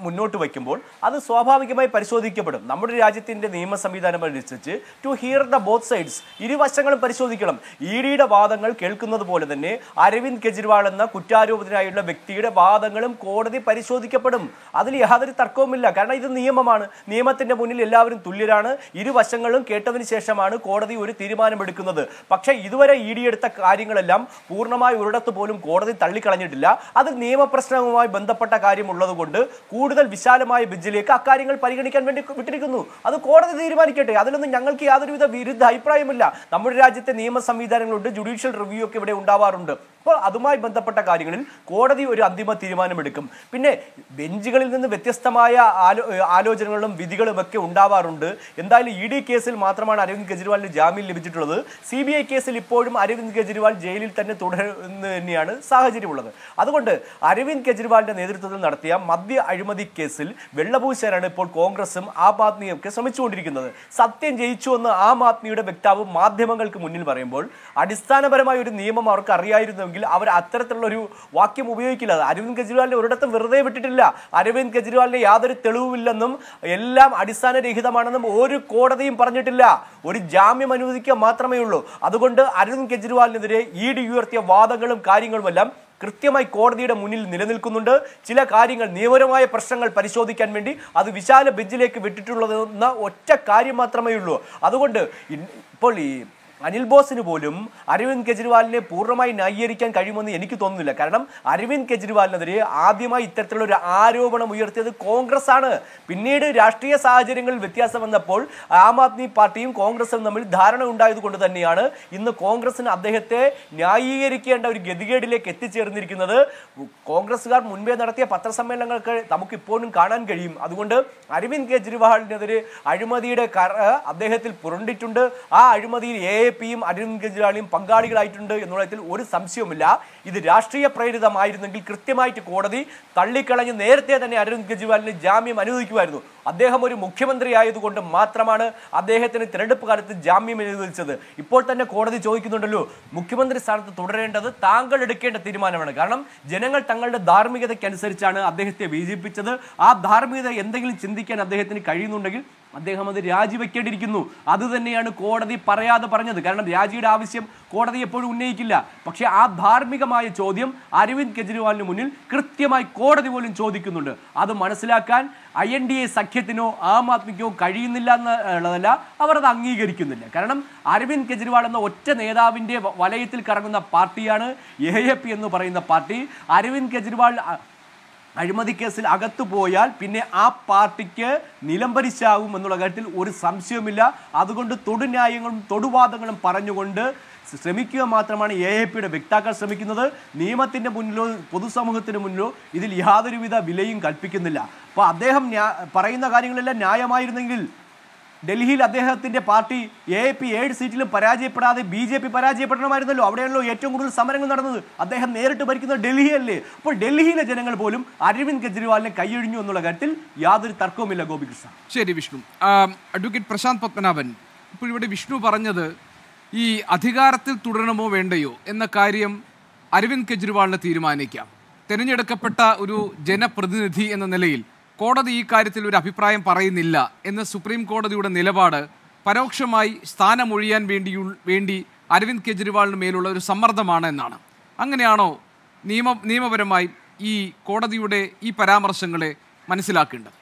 മുന്നോട്ട് വയ്ക്കുമ്പോൾ അത് സ്വാഭാവികമായി പരിശോധിക്കപ്പെടും നമ്മുടെ രാജ്യത്തിന്റെ നിയമ സംവിധാനം അനുസരിച്ച് to hear the both sides ഇരുവശങ്ങളും പരിശോധിക്കണം ഇ ഡിയുടെ വാദങ്ങൾ കേൾക്കുന്നത് പോലെ തന്നെ അരവിന്ദ് കെജ്രിവാൾ എന്ന കുറ്റാരോപിതനായുള്ള വ്യക്തിയുടെ വാദങ്ങളും കോടതി പരിശോധിക്കപ്പെടും അതിൽ യാതൊരു തർക്കവുമില്ല കാരണം ഇത് നിയമമാണ് നിയമത്തിന്റെ മുന്നിൽ എല്ലാവരും തുല്യരാണ് ഇരുവശങ്ങളും കേട്ടതിന് ശേഷമാണ് കോടതി ഒരു തീരുമാനമെടുക്കുന്നത് പക്ഷേ ഇതുവരെ ഇ ഡി എടുത്ത കാര്യങ്ങളെല്ലാം പൂർണ്ണമായി ഒരിടത്ത് പോലും കോടതി തള്ളിക്കളഞ്ഞിട്ടില്ല അത് നിയമപ്രശ്നവുമായി ബന്ധപ്പെട്ട കാര്യമുള്ളത് കൊണ്ട് കൂടുതൽ വിശാലമായ ബെഞ്ചിലേക്ക് അക്കാര്യങ്ങൾ പരിഗണിക്കാൻ വേണ്ടി വിട്ടിരിക്കുന്നു അത് കോടതി തീരുമാനിക്കട്ടെ അതിലൊന്നും ഞങ്ങൾക്ക് യാതൊരുവിധ വിരുദ്ധ അഭിപ്രായമില്ല നമ്മുടെ രാജ്യത്തെ നിയമ സംവിധാനങ്ങളുണ്ട് ജുഡീഷ്യൽ റിവ്യൂ ഒക്കെ ഇവിടെ ഉണ്ടാവാറുണ്ട് അപ്പോൾ അതുമായി ബന്ധപ്പെട്ട കാര്യങ്ങളിൽ കോടതി ഒരു അന്തിമ തീരുമാനമെടുക്കും പിന്നെ ബെഞ്ചുകളിൽ നിന്ന് വ്യത്യസ്തമായ ആലോ ആലോചനകളും വിധികളും ഒക്കെ ഉണ്ടാവാറുണ്ട് എന്തായാലും ഇ ഡി കേസിൽ മാത്രമാണ് അരവിന്ദ് കെജ്രിവാളിന് ജാമ്യം ലഭിച്ചിട്ടുള്ളത് സി ബി ഐ കേസിൽ ഇപ്പോഴും അരവിന്ദ് കെജ്രിവാൾ ജയിലിൽ തന്നെ തുടരുന്നു തന്നെയാണ് സാഹചര്യമുള്ളത് അതുകൊണ്ട് അരവിന്ദ് കെജ്രിവാളിന്റെ നേതൃത്വത്തിൽ നടത്തിയ മദ്യ അഴിമതി കേസിൽ വെള്ളപൂശാനാണ് ഇപ്പോൾ കോൺഗ്രസും ആം ആദ്മിയും ഒക്കെ ശ്രമിച്ചുകൊണ്ടിരിക്കുന്നത് സത്യം ജയിച്ചു എന്ന് ആം ആദ്മിയുടെ വക്താവ് മാധ്യമങ്ങൾക്ക് മുന്നിൽ പറയുമ്പോൾ അടിസ്ഥാനപരമായ ഒരു നിയമം അവർക്ക് അറിയായിരുന്നുവെങ്കിൽ അവർ അത്തരത്തിലുള്ള ഒരു വാക്യം ഉപയോഗിക്കില്ല അരവിന്ദ് കെജ്രിവാളിനെ ഒരിടത്തും വെറുതെ വിട്ടിട്ടില്ല അരവിന്ദ് കെജ്രിവാളിന് യാതൊരു തെളിവുമില്ലെന്നും എല്ലാം അടിസ്ഥാനരഹിതമാണെന്നും ഒരു കോടതിയും പറഞ്ഞിട്ടില്ല ഒരു ജാമ്യം അനുവദിക്കുക മാത്രമേ ഉള്ളൂ അതുകൊണ്ട് അരവിന്ദ് കെജ്രിവാളിനെതിരെ ഇ ഡി ഉയർത്തിയ വാദങ്ങളും കാര്യങ്ങളുമെല്ലാം കൃത്യമായി കോടതിയുടെ മുന്നിൽ നിലനിൽക്കുന്നുണ്ട് ചില കാര്യങ്ങൾ നിയമപരമായ പ്രശ്നങ്ങൾ പരിശോധിക്കാൻ വേണ്ടി അത് വിശാല ബെഞ്ചിലേക്ക് വിട്ടിട്ടുള്ളതെന്ന ഒറ്റ കാര്യം മാത്രമേ ഉള്ളൂ അതുകൊണ്ട് ഇൻ- ഇപ്പോൾ ഈ അനിൽ ബോസിന് പോലും അരവിന്ദ് കെജ്രിവാളിനെ പൂർണ്ണമായി ന്യായീകരിക്കാൻ കഴിയുമെന്ന് എനിക്ക് തോന്നുന്നില്ല കാരണം അരവിന്ദ് കെജ്രിവാളിനെതിരെ ആദ്യമായി ഇത്തരത്തിലുള്ള ഒരു ആരോപണം ഉയർത്തിയത് കോൺഗ്രസ് ആണ് പിന്നീട് രാഷ്ട്രീയ സാഹചര്യങ്ങളിൽ വ്യത്യാസം വന്നപ്പോൾ ആം ആദ്മി പാർട്ടിയും കോൺഗ്രസും തമ്മിൽ ധാരണ ഉണ്ടായത് കൊണ്ട് തന്നെയാണ് ഇന്ന് കോൺഗ്രസിന് അദ്ദേഹത്തെ ന്യായീകരിക്കേണ്ട ഒരു ഗതികേടിലേക്ക് എത്തിച്ചേർന്നിരിക്കുന്നത് കോൺഗ്രസ്സുകാർ മുൻപേ നടത്തിയ പത്രസമ്മേളനങ്ങൾക്ക് നമുക്ക് ഇപ്പോഴും കാണാൻ കഴിയും അതുകൊണ്ട് അരവിന്ദ് കെജ്രിവാളിനെതിരെ അഴിമതിയുടെ കറ അദ്ദേഹത്തിൽ പുരണ്ടിട്ടുണ്ട് ആ അഴിമതിയിൽ എ എ പിയും അരവിന്ദ് കെജ്രിവാളിയും പങ്കാളികളായിട്ടുണ്ട് എന്നുള്ളതിൽ ഒരു സംശയവുമില്ല ഇത് രാഷ്ട്രീയ പ്രേരിതമായിരുന്നെങ്കിൽ കൃത്യമായിട്ട് കോടതി തള്ളിക്കളഞ്ഞ് നേരത്തെ തന്നെ അരവിന്ദ് കെജ്രിവാളിന് ജാമ്യം അനുവദിക്കുമായിരുന്നു അദ്ദേഹം ഒരു മുഖ്യമന്ത്രി ആയതുകൊണ്ട് മാത്രമാണ് അദ്ദേഹത്തിന് തിരഞ്ഞെടുപ്പ് കാലത്ത് ജാമ്യം അനുവദിച്ചത് ഇപ്പോൾ തന്നെ കോടതി ചോദിക്കുന്നുണ്ടല്ലോ മുഖ്യമന്ത്രി സ്ഥാനത്ത് തുടരേണ്ടത് താങ്കൾ എടുക്കേണ്ട തീരുമാനമാണ് കാരണം ജനങ്ങൾ തങ്ങളുടെ ധാർമ്മികതയ്ക്കനുസരിച്ചാണ് അദ്ദേഹത്തെ വിജയിപ്പിച്ചത് ആ ധാർമ്മികത എന്തെങ്കിലും ചിന്തിക്കാൻ അദ്ദേഹത്തിന് കഴിയുന്നുണ്ടെങ്കിൽ അദ്ദേഹം അത് രാജിവെക്കേണ്ടിയിരിക്കുന്നു അത് തന്നെയാണ് കോടതി പറയാതെ പറഞ്ഞത് കാരണം രാജിയുടെ ആവശ്യം കോടതി എപ്പോഴും ഉന്നയിക്കില്ല പക്ഷേ ആ ധാർമ്മികമായ ചോദ്യം അരവിന്ദ് കെജ്രിവാളിന് മുന്നിൽ കൃത്യമായി കോടതി പോലും ചോദിക്കുന്നുണ്ട് അത് മനസ്സിലാക്കാൻ ഐ എൻ ഡി എ സഖ്യത്തിനോ ആം ആദ്മിക്കോ കഴിയുന്നില്ല എന്നുള്ളതല്ല അവർ അത് അംഗീകരിക്കുന്നില്ല കാരണം അരവിന്ദ് കെജ്രിവാൾ എന്ന ഒറ്റ നേതാവിൻ്റെ വ- വലയത്തിൽ കറങ്ങുന്ന പാർട്ടിയാണ് എ എ പി എന്ന് പറയുന്ന പാർട്ടി അരവിന്ദ് കെജ്രിവാൾ അ- അഴിമതി കേസിൽ അകത്തു പോയാൽ പിന്നെ ആ പാർട്ടിക്ക് നിലംപരിശാകും എന്നുള്ള കാര്യത്തിൽ ഒരു സംശയവുമില്ല അതുകൊണ്ട് തൊടുന്യായങ്ങളും തൊടുവാദങ്ങളും പറഞ്ഞുകൊണ്ട് ശ്രമിക്കുക മാത്രമാണ് എ എ പിയുടെ വ്യക്താക്കൾ ശ്രമിക്കുന്നത് നിയമത്തിന്റെ മുന്നിലോ പൊതുസമൂഹത്തിന് മുന്നിലോ ഇതിൽ യാതൊരുവിധ വിലയും കൽപ്പിക്കുന്നില്ല അപ്പോൾ അദ്ദേഹം ന്യാ- പറയുന്ന കാര്യങ്ങളെല്ലാം ന്യായമായിരുന്നെങ്കിൽ ഡൽഹിയിൽ അദ്ദേഹത്തിന്റെ പാർട്ടി എ പി ഏഴ് സീറ്റിലും പരാജയപ്പെടാതെ ബി ജെ പി പരാജയപ്പെടണമായിരുന്നല്ലോ അവിടെയാണല്ലോ ഏറ്റവും കൂടുതൽ സമരങ്ങൾ നടന്നത് അദ്ദേഹം നേരിട്ട് ഭരിക്കുന്നത് ഡൽഹിയല്ലേ അപ്പോൾ ഡൽഹിയിലെ ജനങ്ങൾ പോലും അരവിന്ദ് കെജ്രിവാളിനെ കൈയൊഴിഞ്ഞു എന്നുള്ള കാര്യത്തിൽ യാതൊരു തർക്കവുമില്ല ഗോപികൃഷ്ണ ശരി വിഷ്ണു ആം, അഡ്വക്കേറ്റ് പ്രശാന്ത് പത്മനാഭൻ ഇപ്പോൾ ഇവിടെ വിഷ്ണു പറഞ്ഞത് ഈ അധികാരത്തിൽ തുടരണമോ വേണ്ടയോ എന്ന കാര്യം അരവിന്ദ് കെജ്രിവാളിന് തീരുമാനിക്കാം തിരഞ്ഞെടുക്കപ്പെട്ട ഒരു ജനപ്രതിനിധി എന്ന നിലയിൽ കോടതി ഈ കാര്യത്തിൽ ഒരു അഭിപ്രായം പറയുന്നില്ല എന്ന സുപ്രീം കോടതിയുടെ നിലപാട് പരോക്ഷമായി സ്ഥാനമൊഴിയാൻ വേണ്ടിയു വേണ്ടി അരവിന്ദ് കെജ്രിവാളിന് മേലുള്ള ഒരു സമ്മർദ്ദമാണ് എന്നാണ് അങ്ങനെയാണോ നിയമ നിയമപരമായി ഈ കോടതിയുടെ ഈ പരാമർശങ്ങളെ മനസ്സിലാക്കേണ്ടത്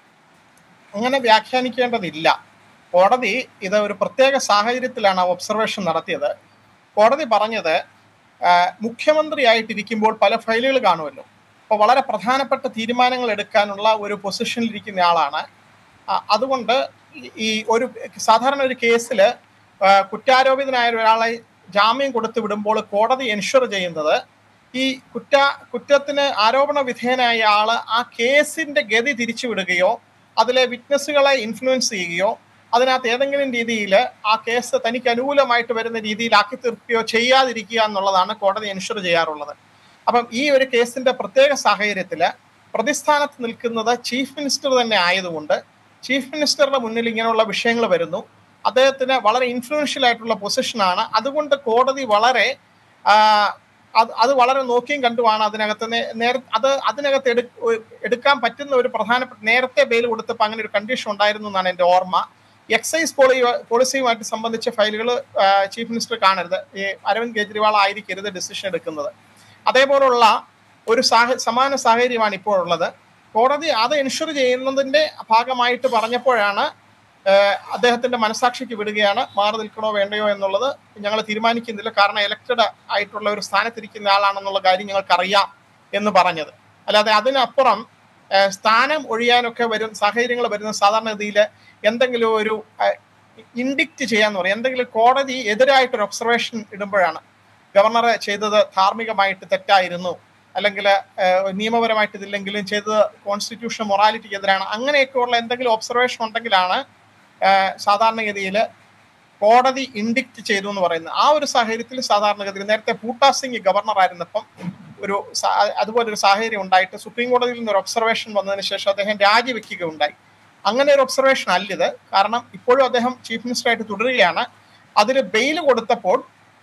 അങ്ങനെ വ്യാഖ്യാനിക്കേണ്ടതില്ല കോടതി ഇത് ഒരു പ്രത്യേക സാഹചര്യത്തിലാണ് ആ ഒബ്സർവേഷൻ നടത്തിയത് കോടതി പറഞ്ഞത് ആ, മുഖ്യമന്ത്രിയായിട്ടിരിക്കുമ്പോൾ പല ഫയലുകൾ കാണുമല്ലോ അപ്പോൾ വളരെ പ്രധാനപ്പെട്ട തീരുമാനങ്ങൾ എടുക്കാനുള്ള ഒരു പൊസിഷനിലിരിക്കുന്ന ആളാണ് ആ, അതുകൊണ്ട് ഈ- ഈ ഒരു സാധാരണ ഒരു കേസിൽ കുറ്റാരോപിതനായ ഒരാളെ ജാമ്യം കൊടുത്തു വിടുമ്പോൾ കോടതി എൻഷുർ ചെയ്യുന്നത് ഈ കുറ്റ കുറ്റത്തിന് ആരോപണ വിധേയനായ ആള് ആ കേസിന്റെ ഗതി തിരിച്ചു വിടുകയോ അതിലെ വിറ്റ്നസ്സുകളെ ഇൻഫ്ലുവൻസ് ചെയ്യുകയോ അതിനകത്ത് ഏതെങ്കിലും രീതിയിൽ ആ കേസ് തനിക്ക് അനുകൂലമായിട്ട് വരുന്ന രീതിയിലാക്കി തീർക്കുകയോ ചെയ്യാതിരിക്കുക എന്നുള്ളതാണ് കോടതി എൻഷുർ ചെയ്യാറുള്ളത് അപ്പം ഈ ഒരു കേസിന്റെ പ്രത്യേക സാഹചര്യത്തിൽ പ്രതിസ്ഥാനത്ത് നിൽക്കുന്നത് ചീഫ് മിനിസ്റ്റർ തന്നെ ആയതുകൊണ്ട് ചീഫ് മിനിസ്റ്ററുടെ മുന്നിൽ ഇങ്ങനെയുള്ള വിഷയങ്ങൾ വരുന്നു അദ്ദേഹത്തിന് വളരെ ഇൻഫ്ലുവൻഷ്യൽ ആയിട്ടുള്ള പൊസിഷനാണ് അതുകൊണ്ട് കോടതി വളരെ ആ, അത് അത് വളരെ നോക്കിയും കണ്ടുമാണ് അതിനകത്ത് നേ- നേര അത് അതിനകത്ത് എടു എടുക്കാൻ പറ്റുന്ന ഒരു പ്രധാനപ്പെട്ട നേരത്തെ ബെയിൽ കൊടുത്തപ്പോൾ അങ്ങനെ ഒരു കണ്ടീഷൻ ഉണ്ടായിരുന്നു എന്നാണ് എൻ്റെ ഓർമ്മ എക്സൈസ് പോളി പോളിസിയുമായിട്ട് സംബന്ധിച്ച ഫയലുകൾ ചീഫ് മിനിസ്റ്റർ കാണരുത് ഈ അരവിന്ദ് കെജ്രിവാൾ ആയിരിക്കരുത് ഡിസിഷൻ എടുക്കുന്നത് അതേപോലുള്ള ഒരു സാഹ സമാന സാഹചര്യമാണ് ഇപ്പോൾ ഉള്ളത് കോടതി അത് എൻഷുർ ചെയ്യുന്നതിന്റെ ഭാഗമായിട്ട് പറഞ്ഞപ്പോഴാണ് ഏഹ്, അദ്ദേഹത്തിന്റെ മനസാക്ഷിക്ക് വിടുകയാണ് മാറി നിൽക്കണോ വേണ്ടയോ എന്നുള്ളത് ഞങ്ങൾ തീരുമാനിക്കുന്നില്ല കാരണം എലക്റ്റഡ് ആയിട്ടുള്ള ഒരു സ്ഥാനത്തിരിക്കുന്ന ആളാണെന്നുള്ള കാര്യം ഞങ്ങൾക്കറിയാം എന്ന് പറഞ്ഞത് അല്ലാതെ അതിനപ്പുറം ഏഹ്, സ്ഥാനം ഒഴിയാനൊക്കെ വരും സാഹചര്യങ്ങൾ വരുന്ന സാധാരണഗതിയിൽ എന്തെങ്കിലും ഒരു ഇൻഡിക്റ്റ് ചെയ്യാന്ന് പറയും എന്തെങ്കിലും കോടതി എതിരായിട്ടൊരു ഒബ്സർവേഷൻ ഇടുമ്പോഴാണ് ഗവർണറെ ചെയ്തത് ധാർമ്മികമായിട്ട് തെറ്റായിരുന്നു അല്ലെങ്കിൽ നിയമപരമായിട്ട് ഇതില്ലെങ്കിലും ചെയ്തത് കോൺസ്റ്റിറ്റ്യൂഷൻ മൊറാലിറ്റിക്ക് എതിരാണ് അങ്ങനെയൊക്കെയുള്ള എന്തെങ്കിലും ഒബ്സർവേഷൻ ഉണ്ടെങ്കിലാണ് ഏഹ്, സാധാരണഗതിയിൽ കോടതി ഇൻഡിക്റ്റ് ചെയ്തു എന്ന് പറയുന്നത് ആ ഒരു സാഹചര്യത്തിൽ സാധാരണഗതിയിൽ നേരത്തെ ബൂട്ടാ സിംഗ് ഗവർണർ ആയിരുന്നപ്പം ഒരു സാ- അതുപോലെ ഒരു സാഹചര്യം ഉണ്ടായിട്ട് സുപ്രീം കോടതിയിൽ നിന്ന് ഒരു ഒബ്സർവേഷൻ വന്നതിന് ശേഷം അദ്ദേഹം രാജിവെക്കുക ഉണ്ടായി അങ്ങനെ ഒരു ഒബ്സർവേഷൻ അല്ലിത് കാരണം ഇപ്പോഴും അദ്ദേഹം ചീഫ് മിനിസ്റ്ററായിട്ട് തുടരുകയാണ് അതിൽ ബെയിൽ കൊടുത്തപ്പോൾ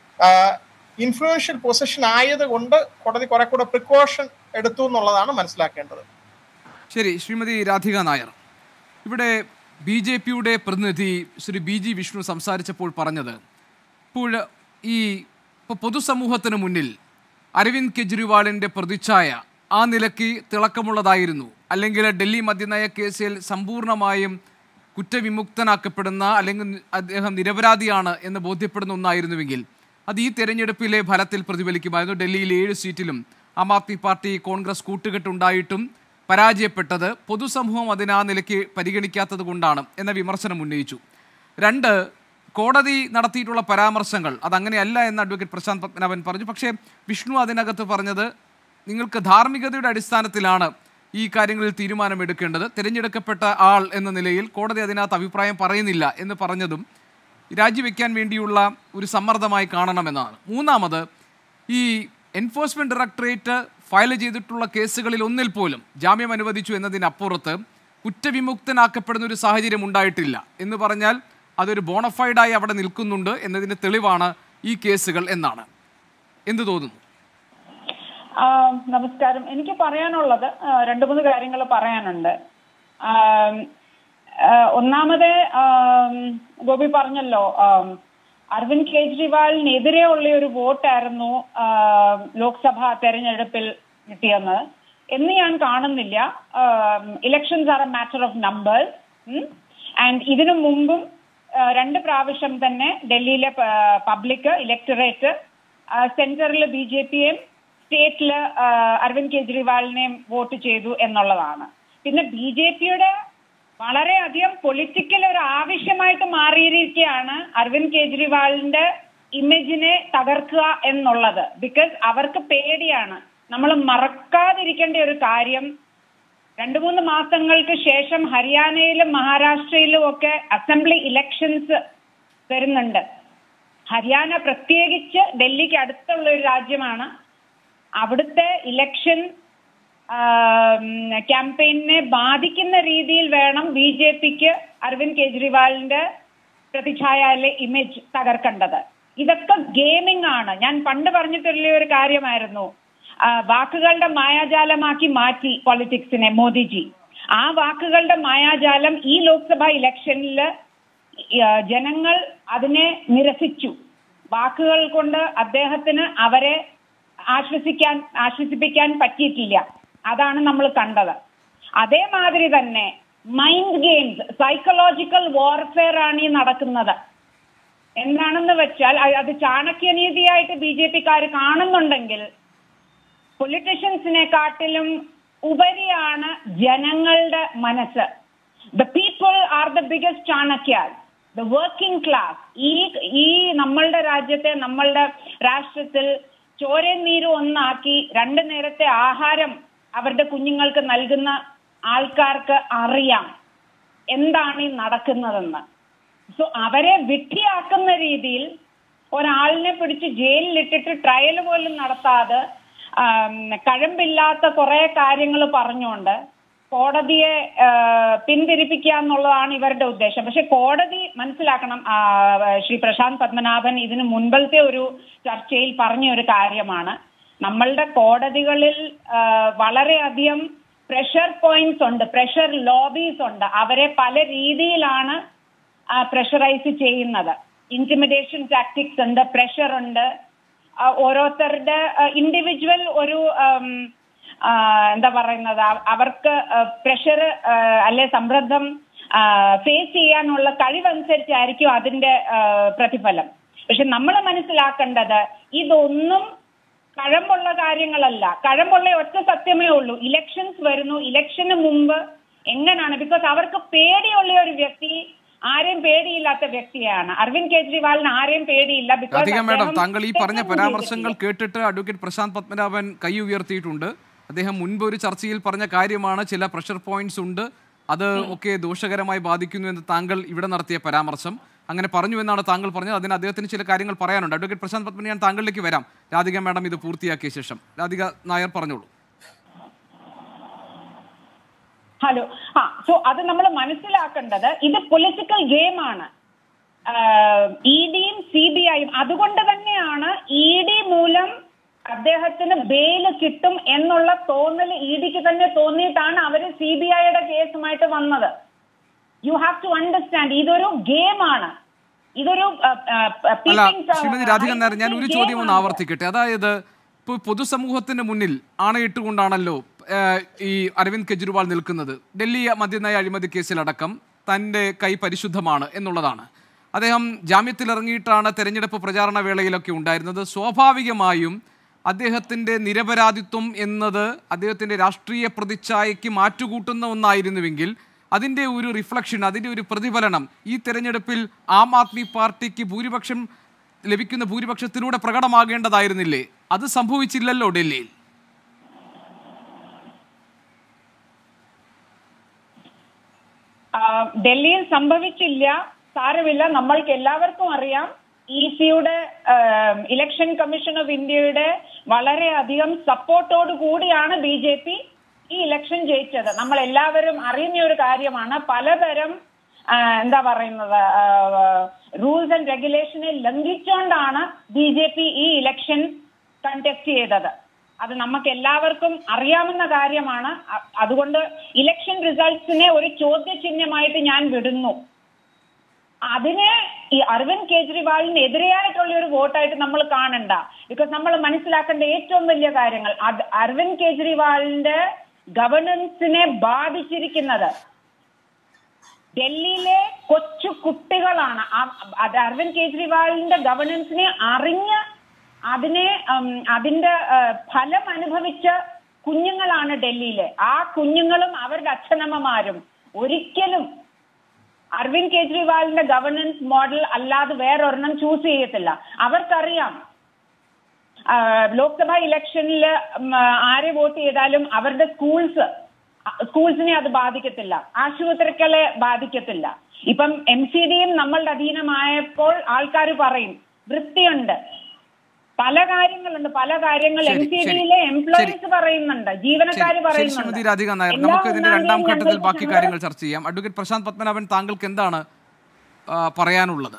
ഇൻഫ്ലുവൻഷ്യൽ പൊസിഷൻ ആയതുകൊണ്ട് കോടതി കുറെ കൂടെ പ്രിക്കോഷൻ എടുത്തു എന്നുള്ളതാണ് മനസ്സിലാക്കേണ്ടത് ശരി ശ്രീമതി രാധിക നായർ ഇവിടെ ബി ജെ പിയുടെ പ്രതിനിധി ശ്രീ ബി ജി വിഷ്ണു സംസാരിച്ചപ്പോൾ പറഞ്ഞത് ഇപ്പോൾ ഈ ഇപ്പോൾ പൊതുസമൂഹത്തിന് മുന്നിൽ അരവിന്ദ് കെജ്രിവാളിൻ്റെ പ്രതിച്ഛായ ആ നിലയ്ക്ക് തിളക്കമുള്ളതായിരുന്നു അല്ലെങ്കിൽ ഡൽഹി മദ്യനയ കേസിൽ സമ്പൂർണ്ണമായും കുറ്റവിമുക്തനാക്കപ്പെടുന്ന അല്ലെങ്കിൽ അദ്ദേഹം നിരപരാധിയാണ് എന്ന് ബോധ്യപ്പെടുന്ന ഒന്നായിരുന്നുവെങ്കിൽ അത് ഈ തെരഞ്ഞെടുപ്പിലെ ഫലത്തിൽ പ്രതിഫലിക്കുമായിരുന്നു ഡൽഹിയിലെ ഏഴ് സീറ്റിലും ആം ആദ്മി പാർട്ടി കോൺഗ്രസ് കൂട്ടുകെട്ടുണ്ടായിട്ടും പരാജയപ്പെട്ടത് പൊതുസമൂഹം അതിനെ ആ നിലയ്ക്ക് പരിഗണിക്കാത്തത് കൊണ്ടാണ് എന്ന വിമർശനം ഉന്നയിച്ചു രണ്ട് കോടതി നടത്തിയിട്ടുള്ള പരാമർശങ്ങൾ അതങ്ങനെയല്ല എന്ന് അഡ്വക്കേറ്റ് പ്രശാന്ത് പത്മനാഭൻ പറഞ്ഞു പക്ഷേ വിഷ്ണു അതിനകത്ത് പറഞ്ഞത് നിങ്ങൾക്ക് ധാർമ്മികതയുടെ അടിസ്ഥാനത്തിലാണ് ഈ കാര്യങ്ങളിൽ തീരുമാനമെടുക്കേണ്ടത് തിരഞ്ഞെടുക്കപ്പെട്ട ആൾ എന്ന നിലയിൽ കോടതി അതിനകത്ത് അഭിപ്രായം പറയുന്നില്ല എന്ന് പറഞ്ഞതും രാജിവെക്കാൻ വേണ്ടിയുള്ള ഒരു സമ്മർദ്ദമായി കാണണമെന്നാണ് മൂന്നാമത് ഈ എൻഫോഴ്സ്മെന്റ് ഡയറക്ടറേറ്റ് ഫയൽ ചെയ്തിട്ടുള്ള കേസുകളിൽ ഒന്നിൽ പോലും ജാമ്യം അനുവദിച്ചു എന്നതിനപ്പുറത്ത് കുറ്റവിമുക്തനാക്കപ്പെടുന്ന ഒരു സാഹചര്യം ഉണ്ടായിട്ടില്ല എന്ന് പറഞ്ഞാൽ അതൊരു ബോണഫൈഡായി അവിടെ നിൽക്കുന്നുണ്ട് എന്നതിന് തെളിവാണ് ഈ കേസുകൾ എന്നാണ് എന്ത് തോന്നുന്നു ആ, നമസ്കാരം എനിക്ക് പറയാനുള്ളത് ആ, രണ്ട് മൂന്ന് കാര്യങ്ങൾ പറയാനുണ്ട് ആ, ആ, ഒന്നാമത് ആ, ഗോപി പറഞ്ഞല്ലോ ആ, അരവിന്ദ് കെജ്രിവാളിനെതിരെ ഉള്ള ഒരു വോട്ടായിരുന്നു ആ, ലോക്സഭാ തെരഞ്ഞെടുപ്പിൽ കിട്ടിയെന്ന് എന്ന് ഞാൻ കാണുന്നില്ല elections are a matter of numbers and ഇതിനു മുമ്പും ആ, രണ്ട് പ്രാവശ്യം തന്നെ ഡൽഹിയിലെ പബ്ലിക് ഇലക്ടറേറ്റ് സെന്ററിൽ ബി ജെ പിയെയും സ്റ്റേറ്റില് അരവിന്ദ് കെജ്രിവാളിനെയും വോട്ട് ചെയ്തു എന്നുള്ളതാണ് പിന്നെ ബി ജെ പിയുടെ വളരെയധികം പൊളിറ്റിക്കൽ ഒരു ആവശ്യമായിട്ട് മാറിയിരിക്കുകയാണ് അരവിന്ദ് കെജ്രിവാളിന്റെ ഇമേജിനെ തകർക്കുക എന്നുള്ളത് ബിക്കോസ് അവർക്ക് പേടിയാണ് നമ്മൾ മറക്കാതിരിക്കേണ്ട ഒരു കാര്യം രണ്ടു മൂന്ന് മാസങ്ങൾക്ക് ശേഷം ഹരിയാനയിലും മഹാരാഷ്ട്രയിലും ഒക്കെ അസംബ്ലി ഇലക്ഷൻസ് വരുന്നുണ്ട് ഹരിയാന പ്രത്യേകിച്ച് ഡൽഹിക്ക് അടുത്തുള്ള ഒരു രാജ്യമാണ് അവിടുത്തെ ഇലക്ഷൻ ക്യാമ്പയിനെ ബാധിക്കുന്ന രീതിയിൽ വേണം ബി ജെ പിക്ക് അരവിന്ദ് കെജ്രിവാളിന്റെ പ്രതിച്ഛായയിലെ ഇമേജ് തകർക്കേണ്ടത് ഇതൊക്കെ ഗെയിമിംഗ് ആണ് ഞാൻ പണ്ട് പറഞ്ഞിട്ടുള്ള ഒരു കാര്യമായിരുന്നു ആ, വാക്കുകളുടെ മായാജാലമാക്കി മാറ്റി പൊളിറ്റിക്സിനെ മോദിജി ആ വാക്കുകളുടെ മായാജാലം ഈ ലോക്സഭാ ഇലക്ഷനിൽ ജനങ്ങൾ അതിനെ നിരസിച്ചു വാക്കുകൾ കൊണ്ട് അദ്ദേഹത്തിന് അവരെ ആശ്വസിക്കാൻ ആശ്വസിപ്പിക്കാൻ പറ്റിയിട്ടില്ല അതാണ് നമ്മൾ കണ്ടത് അതേമാതിരി തന്നെ മൈൻഡ് ഗെയിംസ് സൈക്കോളജിക്കൽ വാർഫെയർ ആണ് ഈ നടക്കുന്നത് എന്താണെന്ന് വെച്ചാൽ അ- അത് ചാണക്യനീതിയായിട്ട് ബി ജെ പിക്കാർ കാണുന്നുണ്ടെങ്കിൽ പൊളിറ്റീഷ്യൻസിനെക്കാട്ടിലും ഉപരിയാണ് ജനങ്ങളുടെ മനസ്സ് the people are the biggest Chanakyas the working class ഈ ഈ നമ്മളുടെ രാജ്യത്തെ നമ്മളുടെ രാഷ്ട്രത്തിൽ ചോരയും നീരും ഒന്നാക്കി രണ്ടു നേരത്തെ ആഹാരം അവരുടെ കുഞ്ഞുങ്ങൾക്ക് നൽകുന്ന ആൾക്കാർക്ക് അറിയാം എന്താണ് ഈ നടക്കുന്നതെന്ന് സോ അവരെ വിഡ്ഢിയാക്കുന്ന രീതിയിൽ ഒരാളിനെ പിടിച്ച് ജയിലിലിട്ടിട്ട് ട്രയൽ പോലും നടത്താതെ ആം, കഴമ്പില്ലാത്ത കുറെ കാര്യങ്ങൾ പറഞ്ഞുകൊണ്ട് കോടതിയെ ആ, പിന്തിരിപ്പിക്കുക എന്നുള്ളതാണ് ഇവരുടെ ഉദ്ദേശം പക്ഷെ കോടതി മനസ്സിലാക്കണം ആ, ശ്രീ പ്രശാന്ത് പത്മനാഭൻ ഇതിന് മുൻപത്തെ ഒരു ചർച്ചയിൽ പറഞ്ഞ ഒരു കാര്യമാണ് നമ്മളുടെ കോടതികളിൽ ആ, വളരെയധികം പ്രഷർ പോയിന്റ്സ് ഉണ്ട് പ്രഷർ ലോബീസ് ഉണ്ട് അവരെ പല രീതിയിലാണ് പ്രഷറൈസ് ചെയ്യുന്നത് ഇന്റിമിഡേഷൻ ടാക്ടിക്സ് ഉണ്ട് പ്രഷർ ഉണ്ട് ആ, ഓരോരുത്തരുടെ ഇൻഡിവിജ്വൽ ഒരു ഉം, ആ, എന്താ പറയുന്നത് അവ- അവർക്ക് പ്രഷർ അല്ലെ സമ്മർദ്ദം ഫേസ് ചെയ്യാനുള്ള കഴിവനുസരിച്ചായിരിക്കും അതിന്റെ ആ, പ്രതിഫലം പക്ഷെ നമ്മൾ മനസ്സിലാക്കേണ്ടത് ഇതൊന്നും കഴമ്പുള്ള കാര്യങ്ങളല്ല കഴമ്പുള്ള ഒറ്റ സത്യമേ ഉള്ളൂ ഇലക്ഷൻസ് വരുന്നു ഇലക്ഷന് മുമ്പ് എങ്ങനെയാണ് ബിക്കോസ് അവർക്ക് പേടിയുള്ള ഒരു വ്യക്തി ആരെയും പേടിയില്ലാത്ത വ്യക്തിയാണ് അരവിന്ദ് കെജ്രിവാളിന് ആരെയും പേടിയില്ല because രാധിക മാഡം അദ്ദേഹം താങ്കൾ ഈ പറഞ്ഞ തെറ്റൊന്നും പരാമർശങ്ങൾ ചെയ്തിട്ടില്ല. കേട്ടിട്ട് അഡ്വക്കേറ്റ് പ്രശാന്ത് പത്മനാഭൻ കൈ ഉയർത്തിയിട്ടുണ്ട് അദ്ദേഹം മുൻപ് ഒരു ചർച്ചയിൽ പറഞ്ഞ കാര്യമാണ് ചില പ്രഷർ പോയിന്റ്സ് ഉണ്ട് അത് ഒക്കെ ദോഷകരമായി ബാധിക്കുന്നു എന്ന് താങ്കൾ ഇവിടെ നടത്തിയ പരാമർശം അങ്ങനെ പറഞ്ഞു എന്നാണ് താങ്കൾ പറഞ്ഞത് അതിന് അദ്ദേഹത്തിന് ചില കാര്യങ്ങൾ പറയാനുണ്ട് അഡ്വക്കേറ്റ് പ്രശാന്ത് പത്മനാഭൻ ഞാൻ താങ്കളിലേക്ക് വരാം രാധിക മാഡം ഇത് പൂർത്തിയാക്കിയ ശേഷം രാധിക നായർ പറഞ്ഞോളൂ ഹലോ ആ സോ അത് നമ്മൾ മനസ്സിലാക്കേണ്ടത് ഇത് പൊളിറ്റിക്കൽ ഗെയിമാണ് ഇ ഡിയും സി ബി ഐയും അതുകൊണ്ട് തന്നെയാണ് ഇ ഡി മൂലം അദ്ദേഹത്തിന് ബെയിൽ കിട്ടും എന്നുള്ള തോന്നൽ ഇ ഡിക്ക് തന്നെ തോന്നിയിട്ടാണ് അവർ സി ബി ഐയുടെ കേസുമായിട്ട് വന്നത് യു ഹാവ് ടു അണ്ടർസ്റ്റാൻഡ് ഇതൊരു ഗെയിമാണ് ഇതൊരു ആ, ആ, അല്ല peeping tom- ശ്രീമതി രാധിക നായർ ഞാൻ ഒരു game ചോദ്യം ഒന്ന് ആണ്. ആവർത്തിക്കട്ടെ അതായത് ഇപ്പോൾ പൊതുസമൂഹത്തിന് മുന്നിൽ ആണയിട്ടുകൊണ്ടാണല്ലോ ഏഹ്, ഈ അരവിന്ദ് കെജ്രിവാൾ നിൽക്കുന്നത് ഡൽഹി മദ്യനയ അഴിമതി കേസിലടക്കം തൻ്റെ കൈ പരിശുദ്ധമാണ് എന്നുള്ളതാണ് അദ്ദേഹം ജാമ്യത്തിൽ ഇറങ്ങിയിട്ടാണ് തെരഞ്ഞെടുപ്പ് പ്രചാരണ വേളയിലൊക്കെ ഉണ്ടായിരുന്നത് സ്വാഭാവികമായും അദ്ദേഹത്തിൻ്റെ നിരപരാധിത്വം എന്നത് അദ്ദേഹത്തിൻ്റെ രാഷ്ട്രീയ പ്രതിച്ഛായയ്ക്ക് മാറ്റുകൂട്ടുന്ന ഒന്നായിരുന്നുവെങ്കിൽ അതിൻ്റെ ഒരു റിഫ്ലക്ഷൻ അതിൻ്റെ ഒരു പ്രതിഫലനം ഈ തെരഞ്ഞെടുപ്പിൽ ആം ആദ്മി പാർട്ടിക്ക് ഭൂരിപക്ഷം ലഭിക്കുന്ന ഭൂരിപക്ഷത്തിലൂടെ പ്രകടമാകേണ്ടതായിരുന്നില്ലേ അത് സംഭവിച്ചില്ലല്ലോ ഡൽഹിയിൽ ആ, ഡൽഹിയിൽ സംഭവിച്ചില്ല സാരമില്ല നമ്മൾക്ക് എല്ലാവർക്കും അറിയാം ഇ സിയുടെ ഇലക്ഷൻ കമ്മീഷൻ ഓഫ് ഇന്ത്യയുടെ വളരെയധികം സപ്പോർട്ടോട് കൂടിയാണ് ബി ജെ പി ഈ ഇലക്ഷൻ ജയിച്ചത് നമ്മൾ എല്ലാവരും അറിയുന്ന ഒരു കാര്യമാണ് പലതരം ആ, എന്താ പറയുന്നത് റൂൾസ് ആൻഡ് റെഗുലേഷനെ ലംഘിച്ചുകൊണ്ടാണ് ബി ജെ പി ഈ ഇലക്ഷൻ കണ്ടക്ട് ചെയ്തത് അത് നമുക്ക് എല്ലാവർക്കും അറിയാവുന്ന കാര്യമാണ് അ- അതുകൊണ്ട് ഇലക്ഷൻ റിസൾട്ട്സിനെ ഒരു ചോദ്യചിഹ്നമായിട്ട് ഞാൻ വിടുന്നു അതിനെ ഈ അരവിന്ദ് കെജ്രിവാളിന് എതിരെയായിട്ടുള്ള ഒരു വോട്ടായിട്ട് നമ്മൾ കാണണ്ട ബിക്കോസ് നമ്മൾ മനസ്സിലാക്കേണ്ട ഏറ്റവും വലിയ കാര്യങ്ങൾ അത് അരവിന്ദ് കെജ്രിവാളിന്റെ ഗവർണൻസിനെ ബാധിച്ചിരിക്കുന്നത് ഡൽഹിയിലെ കൊച്ചു കുട്ടികളാണ് ആ- അത് അരവിന്ദ് കെജ്രിവാളിന്റെ ഗവർണൻസിനെ അറിഞ്ഞ് അതിനെ ഉം, അതിന്റെ ആ, ഫലം അനുഭവിച്ച കുഞ്ഞുങ്ങളാണ് ഡൽഹിയിലെ ആ കുഞ്ഞുങ്ങളും അവരുടെ അച്ഛനമ്മമാരും ഒരിക്കലും അരവിന്ദ് കെജ്രിവാളിന്റെ ഗവർണൻസ് മോഡൽ അല്ലാതെ വേറൊരെണ്ണം ചൂസ് ചെയ്യത്തില്ല അവർക്കറിയാം ആ, ലോക്സഭാ ഇലക്ഷനിൽ ആരെ വോട്ട് ചെയ്താലും അവരുടെ സ്കൂൾസ് സ്കൂൾസിനെ അത് ബാധിക്കത്തില്ല ആശുപത്രികളെ ബാധിക്കത്തില്ല ഇപ്പം എം സി ഡിയും നമ്മളുടെ അധീനമായപ്പോൾ ആൾക്കാർ പറയും വൃത്തിയുണ്ട് പല കാര്യങ്ങളുണ്ട് പല കാര്യങ്ങൾ എം ശരി, സി ശരി, ഡിയിലെ ശരി. എംപ്ലോയീസ് പറയുന്നുണ്ട് ജീവനക്കാർ ശരി, ശരി ശ്രീമതി പറയുന്നുണ്ട് രാധിക നായർ എല്ലാ നമുക്ക് ഇതിന്റെ രണ്ടാം ഒന്നാം തീയതി ഘട്ടത്തിൽ ബാക്കി ഞങ്ങൾക്ക് കാര്യങ്ങൾ ചർച്ച ചെയ്യാം അഡ്വക്കേറ്റ് പ്രശാന്ത് പത്മനാഭൻ താങ്കൾക്ക് എന്താണ് ആ, പറയാനുള്ളത്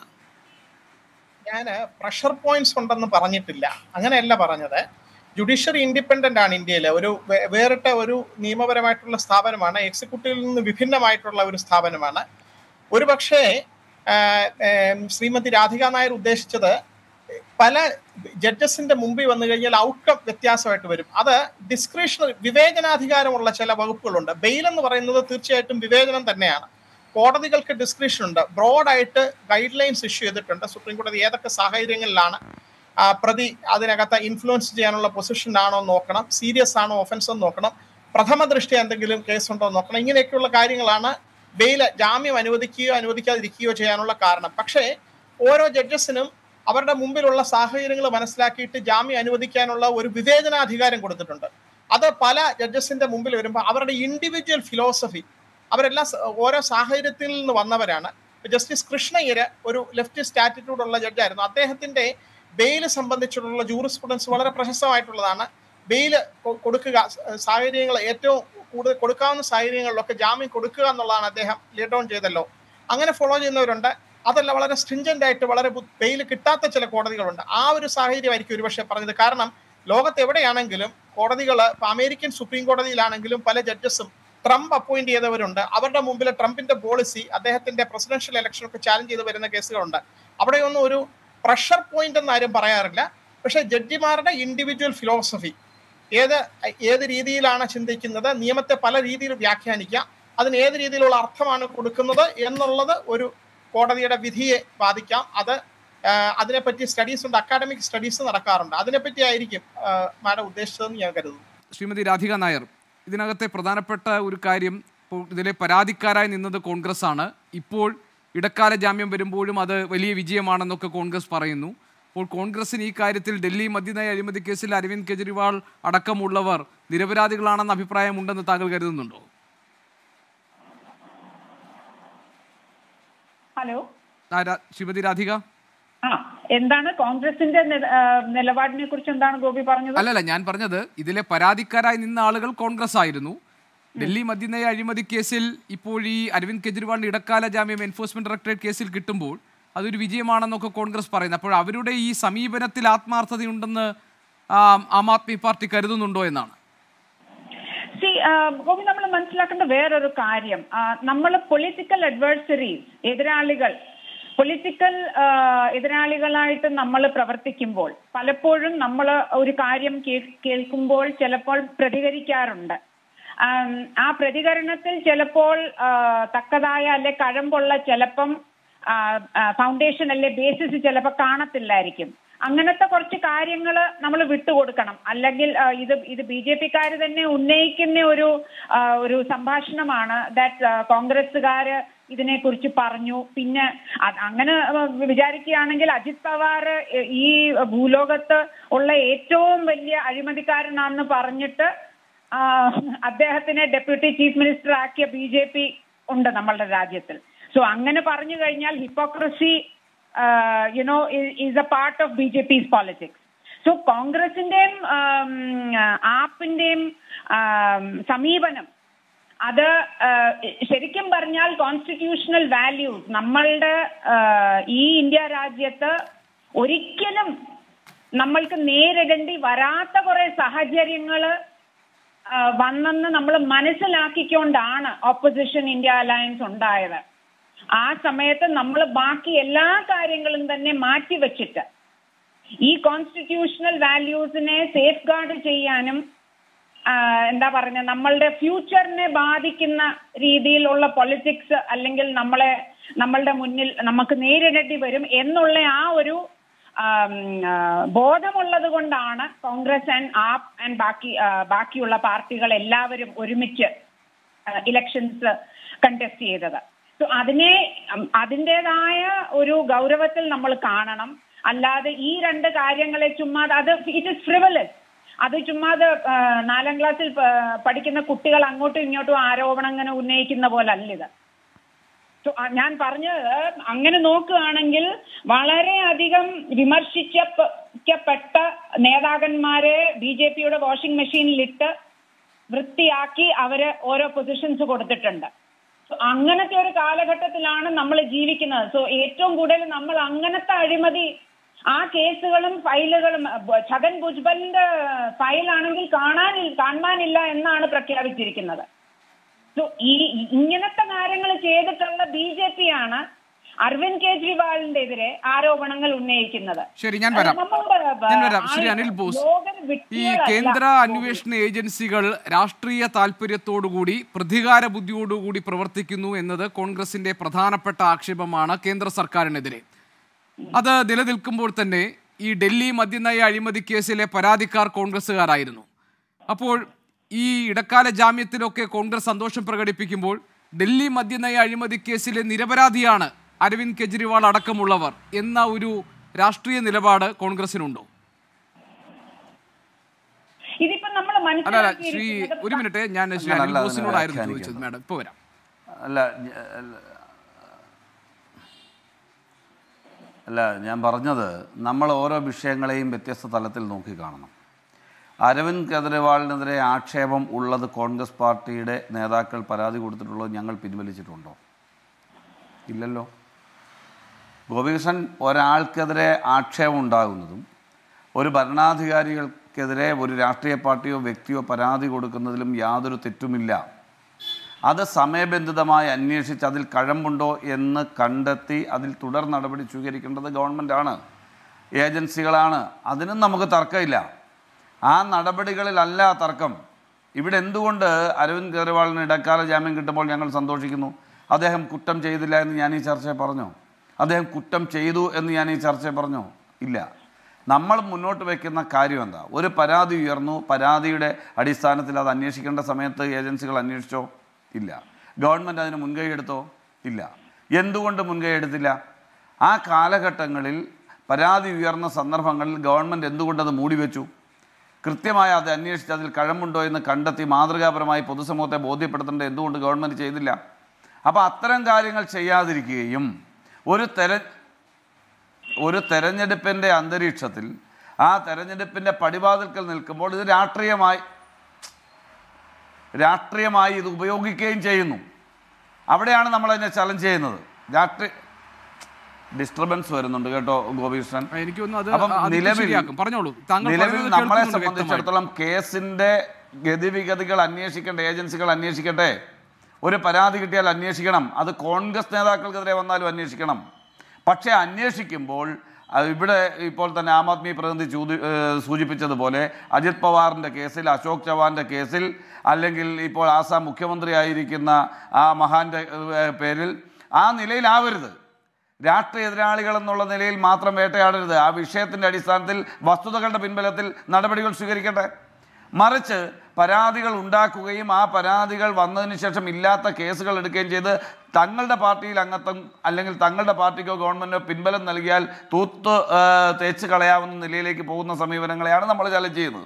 ഞാൻ പ്രഷർ പോയിന്റ്സ് ഉണ്ടെന്ന് പറഞ്ഞിട്ടില്ല അങ്ങനെയല്ല പറഞ്ഞത് ജുഡീഷ്യറി ഇൻഡിപെൻഡന്റ് ആണ് ഇന്ത്യയിൽ ഒരു വേ- വേറിട്ട ഒരു നിയമപരമായിട്ടുള്ള സ്ഥാപനമാണ് എക്സിക്യൂട്ടീവിൽ നിന്ന് വിഭിന്നമായിട്ടുള്ള ഒരു സ്ഥാപനമാണ് ഒരു പക്ഷേ ശ്രീമതി രാധിക നായർ ഉദ്ദേശിച്ചത് പല ജഡ്ജസിന്റെ മുമ്പിൽ വന്നു കഴിഞ്ഞാൽ ഔട്ട്കം വ്യത്യാസമായിട്ട് വരും അത് ഡിസ്ക്രിഷണറി വിവേചനാധികാരമുള്ള ചില വകുപ്പുകളുണ്ട് ബെയിൽ എന്ന് പറയുന്നത് തീർച്ചയായിട്ടും വിവേചനം തന്നെയാണ് കോടതികൾക്ക് ഡിസ്ക്രിപ്ഷൻ ഉണ്ട് ബ്രോഡായിട്ട് ഗൈഡ് ലൈൻസ് ഇഷ്യൂ ചെയ്തിട്ടുണ്ട് സുപ്രീം കോടതി ഏതൊക്കെ സാഹചര്യങ്ങളിലാണ് ആ, പ്രതി അതിനകത്ത് ഇൻഫ്ലുവൻസ് ചെയ്യാനുള്ള പൊസിഷൻ ആണോ എന്ന് നോക്കണം സീരിയസ് ആണോ ഒഫൻസ് എന്ന് നോക്കണം പ്രഥമ ദൃഷ്ടി എന്തെങ്കിലും കേസുണ്ടോ എന്ന് നോക്കണം ഇങ്ങനെയൊക്കെയുള്ള കാര്യങ്ങളാണ് ബെയിൽ ജാമ്യം അനുവദിക്കുകയോ അനുവദിക്കാതിരിക്കുകയോ ചെയ്യാനുള്ള കാരണം പക്ഷേ ഓരോ ജഡ്ജസിനും അവരുടെ മുമ്പിലുള്ള സാഹചര്യങ്ങൾ മനസ്സിലാക്കിയിട്ട് ജാമ്യം അനുവദിക്കാനുള്ള ഒരു വിവേചനാധികാരം കൊടുത്തിട്ടുണ്ട് അത് പല ജഡ്ജസിന്റെ മുമ്പിൽ വരുമ്പോൾ അവരുടെ ഇൻഡിവിജ്വൽ ഫിലോസഫി അവരെല്ലാം സ- ഓരോ സാഹചര്യത്തിൽ നിന്ന് വന്നവരാണ് ജസ്റ്റിസ് കൃഷ്ണയ്യര് ഒരു ലെഫ്റ്റിസ്റ്റ് ആറ്റിറ്റ്യൂഡ് ഉള്ള ജഡ്ജായിരുന്നു അദ്ദേഹത്തിന്റെ ബെയിൽ സംബന്ധിച്ചുള്ള ജൂറിസ്പ്രുഡൻസ് വളരെ പ്രശസ്തമായിട്ടുള്ളതാണ് ബെയിൽ കൊടുക്കുക സ- സാഹചര്യങ്ങൾ ഏറ്റവും കൂടുതൽ കൊടുക്കാവുന്ന സാഹചര്യങ്ങളിലൊക്കെ ജാമ്യം കൊടുക്കുക എന്നുള്ളതാണ് അദ്ദേഹം ലീഡ് ഡൗൺ ചെയ്തല്ലോ അങ്ങനെ ഫോളോ ചെയ്യുന്നവരുണ്ട് അതല്ല വളരെ സ്ട്രിഞ്ചന്റ് ആയിട്ട് വളരെ ബെയിൽ കിട്ടാത്ത ചില കോടതികളുണ്ട് ആ ഒരു സാഹചര്യമായിരിക്കും ഒരുപക്ഷെ പറഞ്ഞത് കാരണം ലോകത്ത് എവിടെയാണെങ്കിലും കോടതികൾ ഇപ്പൊ അമേരിക്കൻ സുപ്രീം കോടതിയിലാണെങ്കിലും പല ജഡ്ജസും ട്രംപ് അപ്പോയിന്റ് ചെയ്തവരുണ്ട് അവരുടെ മുമ്പിൽ ട്രംപിന്റെ പോളിസി അദ്ദേഹത്തിന്റെ പ്രസിഡൻഷ്യൽ ഇലക്ഷൻ ഒക്കെ ചാലഞ്ച് ചെയ്ത് വരുന്ന കേസുകളുണ്ട് അവിടെയൊന്നും ഒരു പ്രഷർ പോയിന്റ് എന്ന് ആരും പറയാറില്ല പക്ഷെ ജഡ്ജിമാരുടെ ഇൻഡിവിജ്വൽ ഫിലോസഫി ഏത് ഏത് രീതിയിലാണ് ചിന്തിക്കുന്നത് നിയമത്തെ പല രീതിയിൽ വ്യാഖ്യാനിക്കാം അതിന് ഏത് രീതിയിലുള്ള അർത്ഥമാണ് കൊടുക്കുന്നത് എന്നുള്ളത് ഒരു കോടതിയുടെ വിധിയെ ബാധിക്കാം അത് ആ, അതിനെപ്പറ്റി സ്റ്റഡീസ് ഉണ്ട് അക്കാഡമിക് സ്റ്റഡീസ് നടക്കാറുണ്ട് അതിനെപ്പറ്റി ആയിരിക്കും മാഡം ഉദ്ദേശിച്ചതെന്ന് ഞാൻ കരുതുന്നു ശ്രീമതി രാധിക നായർ ഇതിനകത്തെ പ്രധാനപ്പെട്ട ഒരു കാര്യം ഇപ്പോൾ ഇതിലെ പരാതിക്കാരായി നിന്നത് കോൺഗ്രസ് ആണ് ഇപ്പോൾ ഇടക്കാല ജാമ്യം വരുമ്പോഴും അത് വലിയ വിജയമാണെന്നൊക്കെ കോൺഗ്രസ് പറയുന്നു അപ്പോൾ കോൺഗ്രസിന് ഈ കാര്യത്തിൽ ഡൽഹി മദ്യനയ അഴിമതി കേസിൽ അരവിന്ദ് കെജ്രിവാൾ അടക്കമുള്ളവർ നിരപരാധികളാണെന്ന അഭിപ്രായമുണ്ടെന്ന് താങ്കൾ കരുതുന്നുണ്ടോ ഹലോ ആ, രാ- ശ്രീമതി രാധിക ആ എന്താണ് കോൺഗ്രസിന്റെ നി- ആ, നിലപാടിനെ കുറിച്ച് എന്താണ് ഗോപി പറഞ്ഞത് അല്ലല്ല ഞാൻ പറഞ്ഞത് ഇതിലെ പരാതിക്കാരായി നിന്ന ആളുകൾ കോൺഗ്രസ് ആയിരുന്നു ഡൽഹി മദ്യനയ അഴിമതി കേസിൽ ഇപ്പോൾ ഈ അരവിന്ദ് കെജ്രിവാളിന് ഇടക്കാല ജാമ്യം എൻഫോഴ്സ്മെന്റ് ഡയറക്ടറേറ്റ് കേസിൽ കിട്ടുമ്പോൾ അതൊരു വിജയമാണെന്നൊക്കെ കോൺഗ്രസ് പറയുന്നു അപ്പോൾ അവരുടെ ഈ സമീപനത്തിൽ ആത്മാർത്ഥതയുണ്ടെന്ന് ആ, ആം ആദ്മി പാർട്ടി കരുതുന്നുണ്ടോ എന്നാണ് സി ഗോപി നമ്മൾ മനസ്സിലാക്കേണ്ട വേറൊരു കാര്യം നമ്മൾ പൊളിറ്റിക്കൽ അഡ്വേഴ്സറീസ് എതിരാളികൾ പൊളിറ്റിക്കൽ എതിരാളികളായിട്ട് നമ്മൾ പ്രവർത്തിക്കുമ്പോൾ പലപ്പോഴും നമ്മൾ ഒരു കാര്യം കേ- കേൾക്കുമ്പോൾ ചിലപ്പോൾ പ്രതികരിക്കാറുണ്ട് ആം, ആ പ്രതികരണത്തിൽ ചിലപ്പോൾ ആ, തക്കതായ അല്ലെ കഴമ്പുള്ള ചിലപ്പം ഫൗണ്ടേഷൻ അല്ലെ ബേസിസ് ചിലപ്പോൾ കാണത്തില്ലായിരിക്കും അങ്ങനത്തെ കുറച്ച് കാര്യങ്ങൾ നമ്മൾ വിട്ടുകൊടുക്കണം അല്ലെങ്കിൽ ആ, ഇത് ഇത് ബി ജെ പിക്കാർ തന്നെ ഉന്നയിക്കുന്ന ഒരു ആ, ഒരു സംഭാഷണമാണ് ദാറ്റ് കോൺഗ്രസ്സുകാര് ഇതിനെക്കുറിച്ച് പറഞ്ഞു പിന്നെ അത് അങ്ങനെ ആ, വിചാരിക്കുകയാണെങ്കിൽ അജിത് പവാർ ഈ ഭൂലോകത്ത് ഉള്ള ഏറ്റവും വലിയ അഴിമതിക്കാരനാണെന്ന് പറഞ്ഞിട്ട് ആ, അദ്ദേഹത്തിനെ ഡെപ്യൂട്ടി ചീഫ് മിനിസ്റ്റർ ആക്കിയ ബി ജെ പി ഉണ്ട് നമ്മളുടെ രാജ്യത്തിൽ സോ അങ്ങനെ പറഞ്ഞു കഴിഞ്ഞാൽ hypocrisy you know is a part of B J P's politics so കോൺഗ്രസിന്റെയും ആപ്പിന്റെയും സമീപനം അത് ആ, ശരിക്കും പറഞ്ഞാൽ കോൺസ്റ്റിറ്റ്യൂഷണൽ വാല്യൂസ് നമ്മളുടെ ആ, ഈ ഇന്ത്യ രാജ്യത്ത് ഒരിക്കലും നമ്മൾക്ക് നേരിടേണ്ടി വരാത്ത കുറെ സാഹചര്യങ്ങള് ആ, വന്നെന്ന് നമ്മൾ മനസ്സിലാക്കിക്കൊണ്ടാണ് ഓപ്പോസിഷൻ ഇന്ത്യ അലയൻസ് ഉണ്ടായത് ആ സമയത്ത് നമ്മൾ ബാക്കി എല്ലാ കാര്യങ്ങളും തന്നെ മാറ്റിവെച്ചിട്ട് ഈ കോൺസ്റ്റിറ്റ്യൂഷണൽ വാല്യൂസിനെ സേഫ് ഗാർഡ് ചെയ്യാനും ആ, എന്താ പറഞ്ഞ നമ്മളുടെ ഫ്യൂച്ചറിനെ ബാധിക്കുന്ന രീതിയിലുള്ള പൊളിറ്റിക്സ് അല്ലെങ്കിൽ നമ്മളെ നമ്മളുടെ മുന്നിൽ നമുക്ക് നേരിടേണ്ടി വരും എന്നുള്ള ആ ഒരു ആം, ആ, ബോധമുള്ളത് കൊണ്ടാണ് കോൺഗ്രസ് ആൻഡ് ആപ്പ് ആൻഡ് ബാക്കി ആ, ബാക്കിയുള്ള പാർട്ടികൾ എല്ലാവരും ഒരുമിച്ച് ഇലക്ഷൻസ് കണ്ടസ്റ്റ് ചെയ്തത് സോ അതിനെ ഉം, അതിൻ്റെതായ ഒരു ഗൗരവത്തിൽ നമ്മൾ കാണണം അല്ലാതെ ഈ രണ്ട് കാര്യങ്ങളെ ചുമ്മാ അത് ഇറ്റ് ഇസ് ഫ്രിവലസ് അത് ചുമ്മാതെ ആ, നാലാം ക്ലാസ്സിൽ പ- പഠിക്കുന്ന കുട്ടികൾ അങ്ങോട്ടും ഇങ്ങോട്ടും ആരോപണം അങ്ങനെ ഉന്നയിക്കുന്ന പോലെ അല്ല ഇത് So, ആ, ഞാൻ പറഞ്ഞത് അങ്ങനെ നോക്കുകയാണെങ്കിൽ വളരെയധികം വിമർശിക്കപ്പെട്ട നേതാക്കന്മാരെ ബി ജെ പിയുടെ വാഷിംഗ് മെഷീനിലിട്ട് വൃത്തിയാക്കി അവര് ഓരോ പൊസിഷൻസ് കൊടുത്തിട്ടുണ്ട് So, അങ്ങനത്തെ ഒരു കാലഘട്ടത്തിലാണ് നമ്മൾ ജീവിക്കുന്നത് സോ ഏറ്റവും കൂടുതൽ നമ്മൾ അങ്ങനത്തെ അഴിമതി ആ കേസുകളും ഫയലുകളും ബ- ഛഗൻ ഭുജ്ബലിന്റെ ഫയലാണെങ്കിൽ കാണാൻ കാണാനില്ല എന്നാണ് പ്രഖ്യാപിച്ചിരിക്കുന്നത് സോ ഈ ഇങ്ങനത്തെ കാര്യങ്ങൾ ചെയ്തിട്ടുള്ള ബി ജെ പി ആണ് അരവിന്ദ് കെജ്രിവാളിന്റെ എതിരെ ആരോപണങ്ങൾ ഉന്നയിക്കുന്നത് ശരി ഞാൻ വരാം നമ്മളുടെ, ബ- ഞാൻ വരാം ശ്രീ ആൾ- അനിൽ ബോസ് ലോകർ ഈ വിഡ്ഢികളല്ല. കേന്ദ്ര അന്വേഷണ ഏജൻസികൾ രാഷ്ട്രീയ താല്പര്യത്തോടുകൂടി പ്രതികാര ബുദ്ധിയോടുകൂടി പ്രവർത്തിക്കുന്നു എന്നത് കോൺഗ്രസിന്റെ പ്രധാനപ്പെട്ട ആക്ഷേപമാണ് കേന്ദ്ര സർക്കാരിനെതിരെ അത് നിലനിൽക്കുമ്പോൾ തന്നെ ഈ ഡൽഹി മദ്യനയ അഴിമതി കേസിലെ പരാതിക്കാർ കോൺഗ്രസ്സുകാരായിരുന്നു അപ്പോൾ ഈ ഇടക്കാല ജാമ്യത്തിലൊക്കെ കോൺഗ്രസ് സന്തോഷം പ്രകടിപ്പിക്കുമ്പോൾ ഡൽഹി മദ്യനയ അഴിമതി കേസിലെ നിരപരാധിയാണ് അരവിന്ദ് കെജ്രിവാൾ അടക്കമുള്ളവർ എന്ന ഒരു രാഷ്ട്രീയ നിലപാട് കോൺഗ്രസിനുണ്ടോ ഇതിപ്പോ നമ്മൾ അല്ല അല്ല ശ്രീ ഒരു മിനിറ്റ് ഞാൻ ശ്രീ അല്ല, അനിൽ അല്ല, ബോസിനോടായിരുന്നു വ്യാഖ്യാനിക്കുന്നു. ചോദിച്ചത് മാഡം ഇപ്പൊ വരാം അല്ല ഞ- അല്ല, അല്ല ഞാൻ പറഞ്ഞത് നമ്മൾ ഓരോ വിഷയങ്ങളെയും വ്യത്യസ്ത തലത്തിൽ നോക്കി കാണണം അരവിന്ദ് കെജ്രിവാളിനെതിരെ ആക്ഷേപം ഉള്ളത് കോൺഗ്രസ് പാർട്ടിയുടെ നേതാക്കൾ പരാതി കൊടുത്തിട്ടുള്ളത് ഞങ്ങൾ പിൻവലിച്ചിട്ടുണ്ടോ ഇല്ലല്ലോ ഗോപികൃഷ്ണൻ ഒരാൾക്കെതിരെ ആക്ഷേപം ഉണ്ടാകുന്നതും ഒരു ഭരണാധികാരികൾ അരവിന്ദ്ക്കെതിരെ ഒരു രാഷ്ട്രീയ പാർട്ടിയോ വ്യക്തിയോ പരാതി കൊടുക്കുന്നതിലും യാതൊരു തെറ്റുമില്ല അത് സമയബന്ധിതമായി അന്വേഷിച്ച് അതിൽ കഴമ്പുണ്ടോ എന്ന് കണ്ടെത്തി അതിൽ തുടർ നടപടി സ്വീകരിക്കേണ്ടത് ഗവൺമെൻറ്റാണ് ഏജൻസികളാണ് അതിനും നമുക്ക് തർക്കമില്ല ആ നടപടികളിലല്ല തർക്കം ഇവിടെ എന്തുകൊണ്ട് അരവിന്ദ് കെജ്രിവാളിന് ഇടക്കാല ജാമ്യം കിട്ടുമ്പോൾ ഞങ്ങൾ സന്തോഷിക്കുന്നു അദ്ദേഹം കുറ്റം ചെയ്തില്ല എന്ന് ഞാൻ ഈ ചർച്ചയിൽ പറഞ്ഞു അദ്ദേഹം കുറ്റം ചെയ്തു എന്ന് ഞാൻ ഈ ചർച്ചയിൽ പറഞ്ഞു ഇല്ല നമ്മൾ മുന്നോട്ട് വയ്ക്കുന്ന കാര്യം എന്താ ഒരു പരാതി ഉയർന്നു പരാതിയുടെ അടിസ്ഥാനത്തിൽ അത് അന്വേഷിക്കേണ്ട സമയത്ത് ഏജൻസികൾ അന്വേഷിച്ചോ ഇല്ല ഗവൺമെൻറ് അതിന് മുൻകൈ എടുത്തോ ഇല്ല എന്തുകൊണ്ട് മുൻകൈ എടുത്തില്ല ആ കാലഘട്ടങ്ങളിൽ പരാതി ഉയർന്ന സന്ദർഭങ്ങളിൽ ഗവൺമെൻറ് എന്തുകൊണ്ട് അത് മൂടിവെച്ചു കൃത്യമായി അത് അന്വേഷിച്ച് അതിൽ കഴമ്പുണ്ടോ എന്ന് കണ്ടെത്തി മാതൃകാപരമായി പൊതുസമൂഹത്തെ ബോധ്യപ്പെടുത്തേണ്ടത് എന്തുകൊണ്ട് ഗവൺമെൻറ് ചെയ്തില്ല അപ്പോൾ അത്തരം കാര്യങ്ങൾ ചെയ്യാതിരിക്കുകയും ഒരു തെര ഒരു തെരഞ്ഞെടുപ്പിൻ്റെ അന്തരീക്ഷത്തിൽ ആ തെരഞ്ഞെടുപ്പിൻ്റെ പടിവാതിൽക്കൽ നിൽക്കുമ്പോൾ ഇത് രാഷ്ട്രീയമായി രാഷ്ട്രീയമായി ഇത് ഉപയോഗിക്കുകയും ചെയ്യുന്നു അവിടെയാണ് നമ്മൾ അതിനെ ചലഞ്ച് ചെയ്യുന്നത് രാഷ്ട്രീയ ഡിസ്റ്റർബൻസ് വരുന്നുണ്ട് കേട്ടോ ഗോപികൃഷ്ണൻ എനിക്ക് തോന്നുന്നു അത് അപ്പം അത് നിലവിൽ ശരിയാക്കും. പറഞ്ഞോളൂ. താങ്കൾ നിലവിൽ പറയുന്നത് നമ്മളെ കേൾക്കുന്നുണ്ട് സംബന്ധിച്ചിടത്തോളം കേസിന്റെ ഗതിവിഗതികൾ അന്വേഷിക്കേണ്ട ഏജൻസികൾ അന്വേഷിക്കട്ടെ ഒരു പരാതി കിട്ടിയാൽ അന്വേഷിക്കണം അത് കോൺഗ്രസ് നേതാക്കൾക്കെതിരെ വന്നാലും അന്വേഷിക്കണം പക്ഷേ അന്വേഷിക്കുമ്പോൾ അത് ഇവിടെ ഇപ്പോൾ തന്നെ ആം ആദ്മി പ്രതിനിധി ചൂതി ഏഹ് സൂചിപ്പിച്ചതുപോലെ അജിത് പവാറിൻ്റെ കേസിൽ അശോക് ചവാൻ്റെ കേസിൽ അല്ലെങ്കിൽ ഇപ്പോൾ ആസാം മുഖ്യമന്ത്രിയായിരിക്കുന്ന ആ മഹാന്റെ ഏഹ് പേരിൽ ആ നിലയിലാവരുത് രാഷ്ട്രീയ എതിരാളികൾ എന്നുള്ള നിലയിൽ മാത്രം വേട്ടയാടരുത് ആ വിഷയത്തിൻ്റെ അടിസ്ഥാനത്തിൽ വസ്തുതകളുടെ പിൻബലത്തിൽ നടപടികൾ സ്വീകരിക്കട്ടെ മറിച്ച് പരാതികൾ ഉണ്ടാക്കുകയും ആ പരാതികൾ വന്നതിന് ശേഷം ഇല്ലാത്ത കേസുകൾ എടുക്കുകയും ചെയ്ത് തങ്ങളുടെ പാർട്ടിയിൽ അംഗത്വം അല്ലെങ്കിൽ തങ്ങളുടെ പാർട്ടിക്കോ ഗവൺമെൻറ്റോ പിൻബലം നൽകിയാൽ തൂത്ത് ആ, തേച്ച് കളയാവുന്ന നിലയിലേക്ക് പോകുന്ന സമീപനങ്ങളെയാണ് നമ്മൾ ചലഞ്ച് ചെയ്യുന്നത്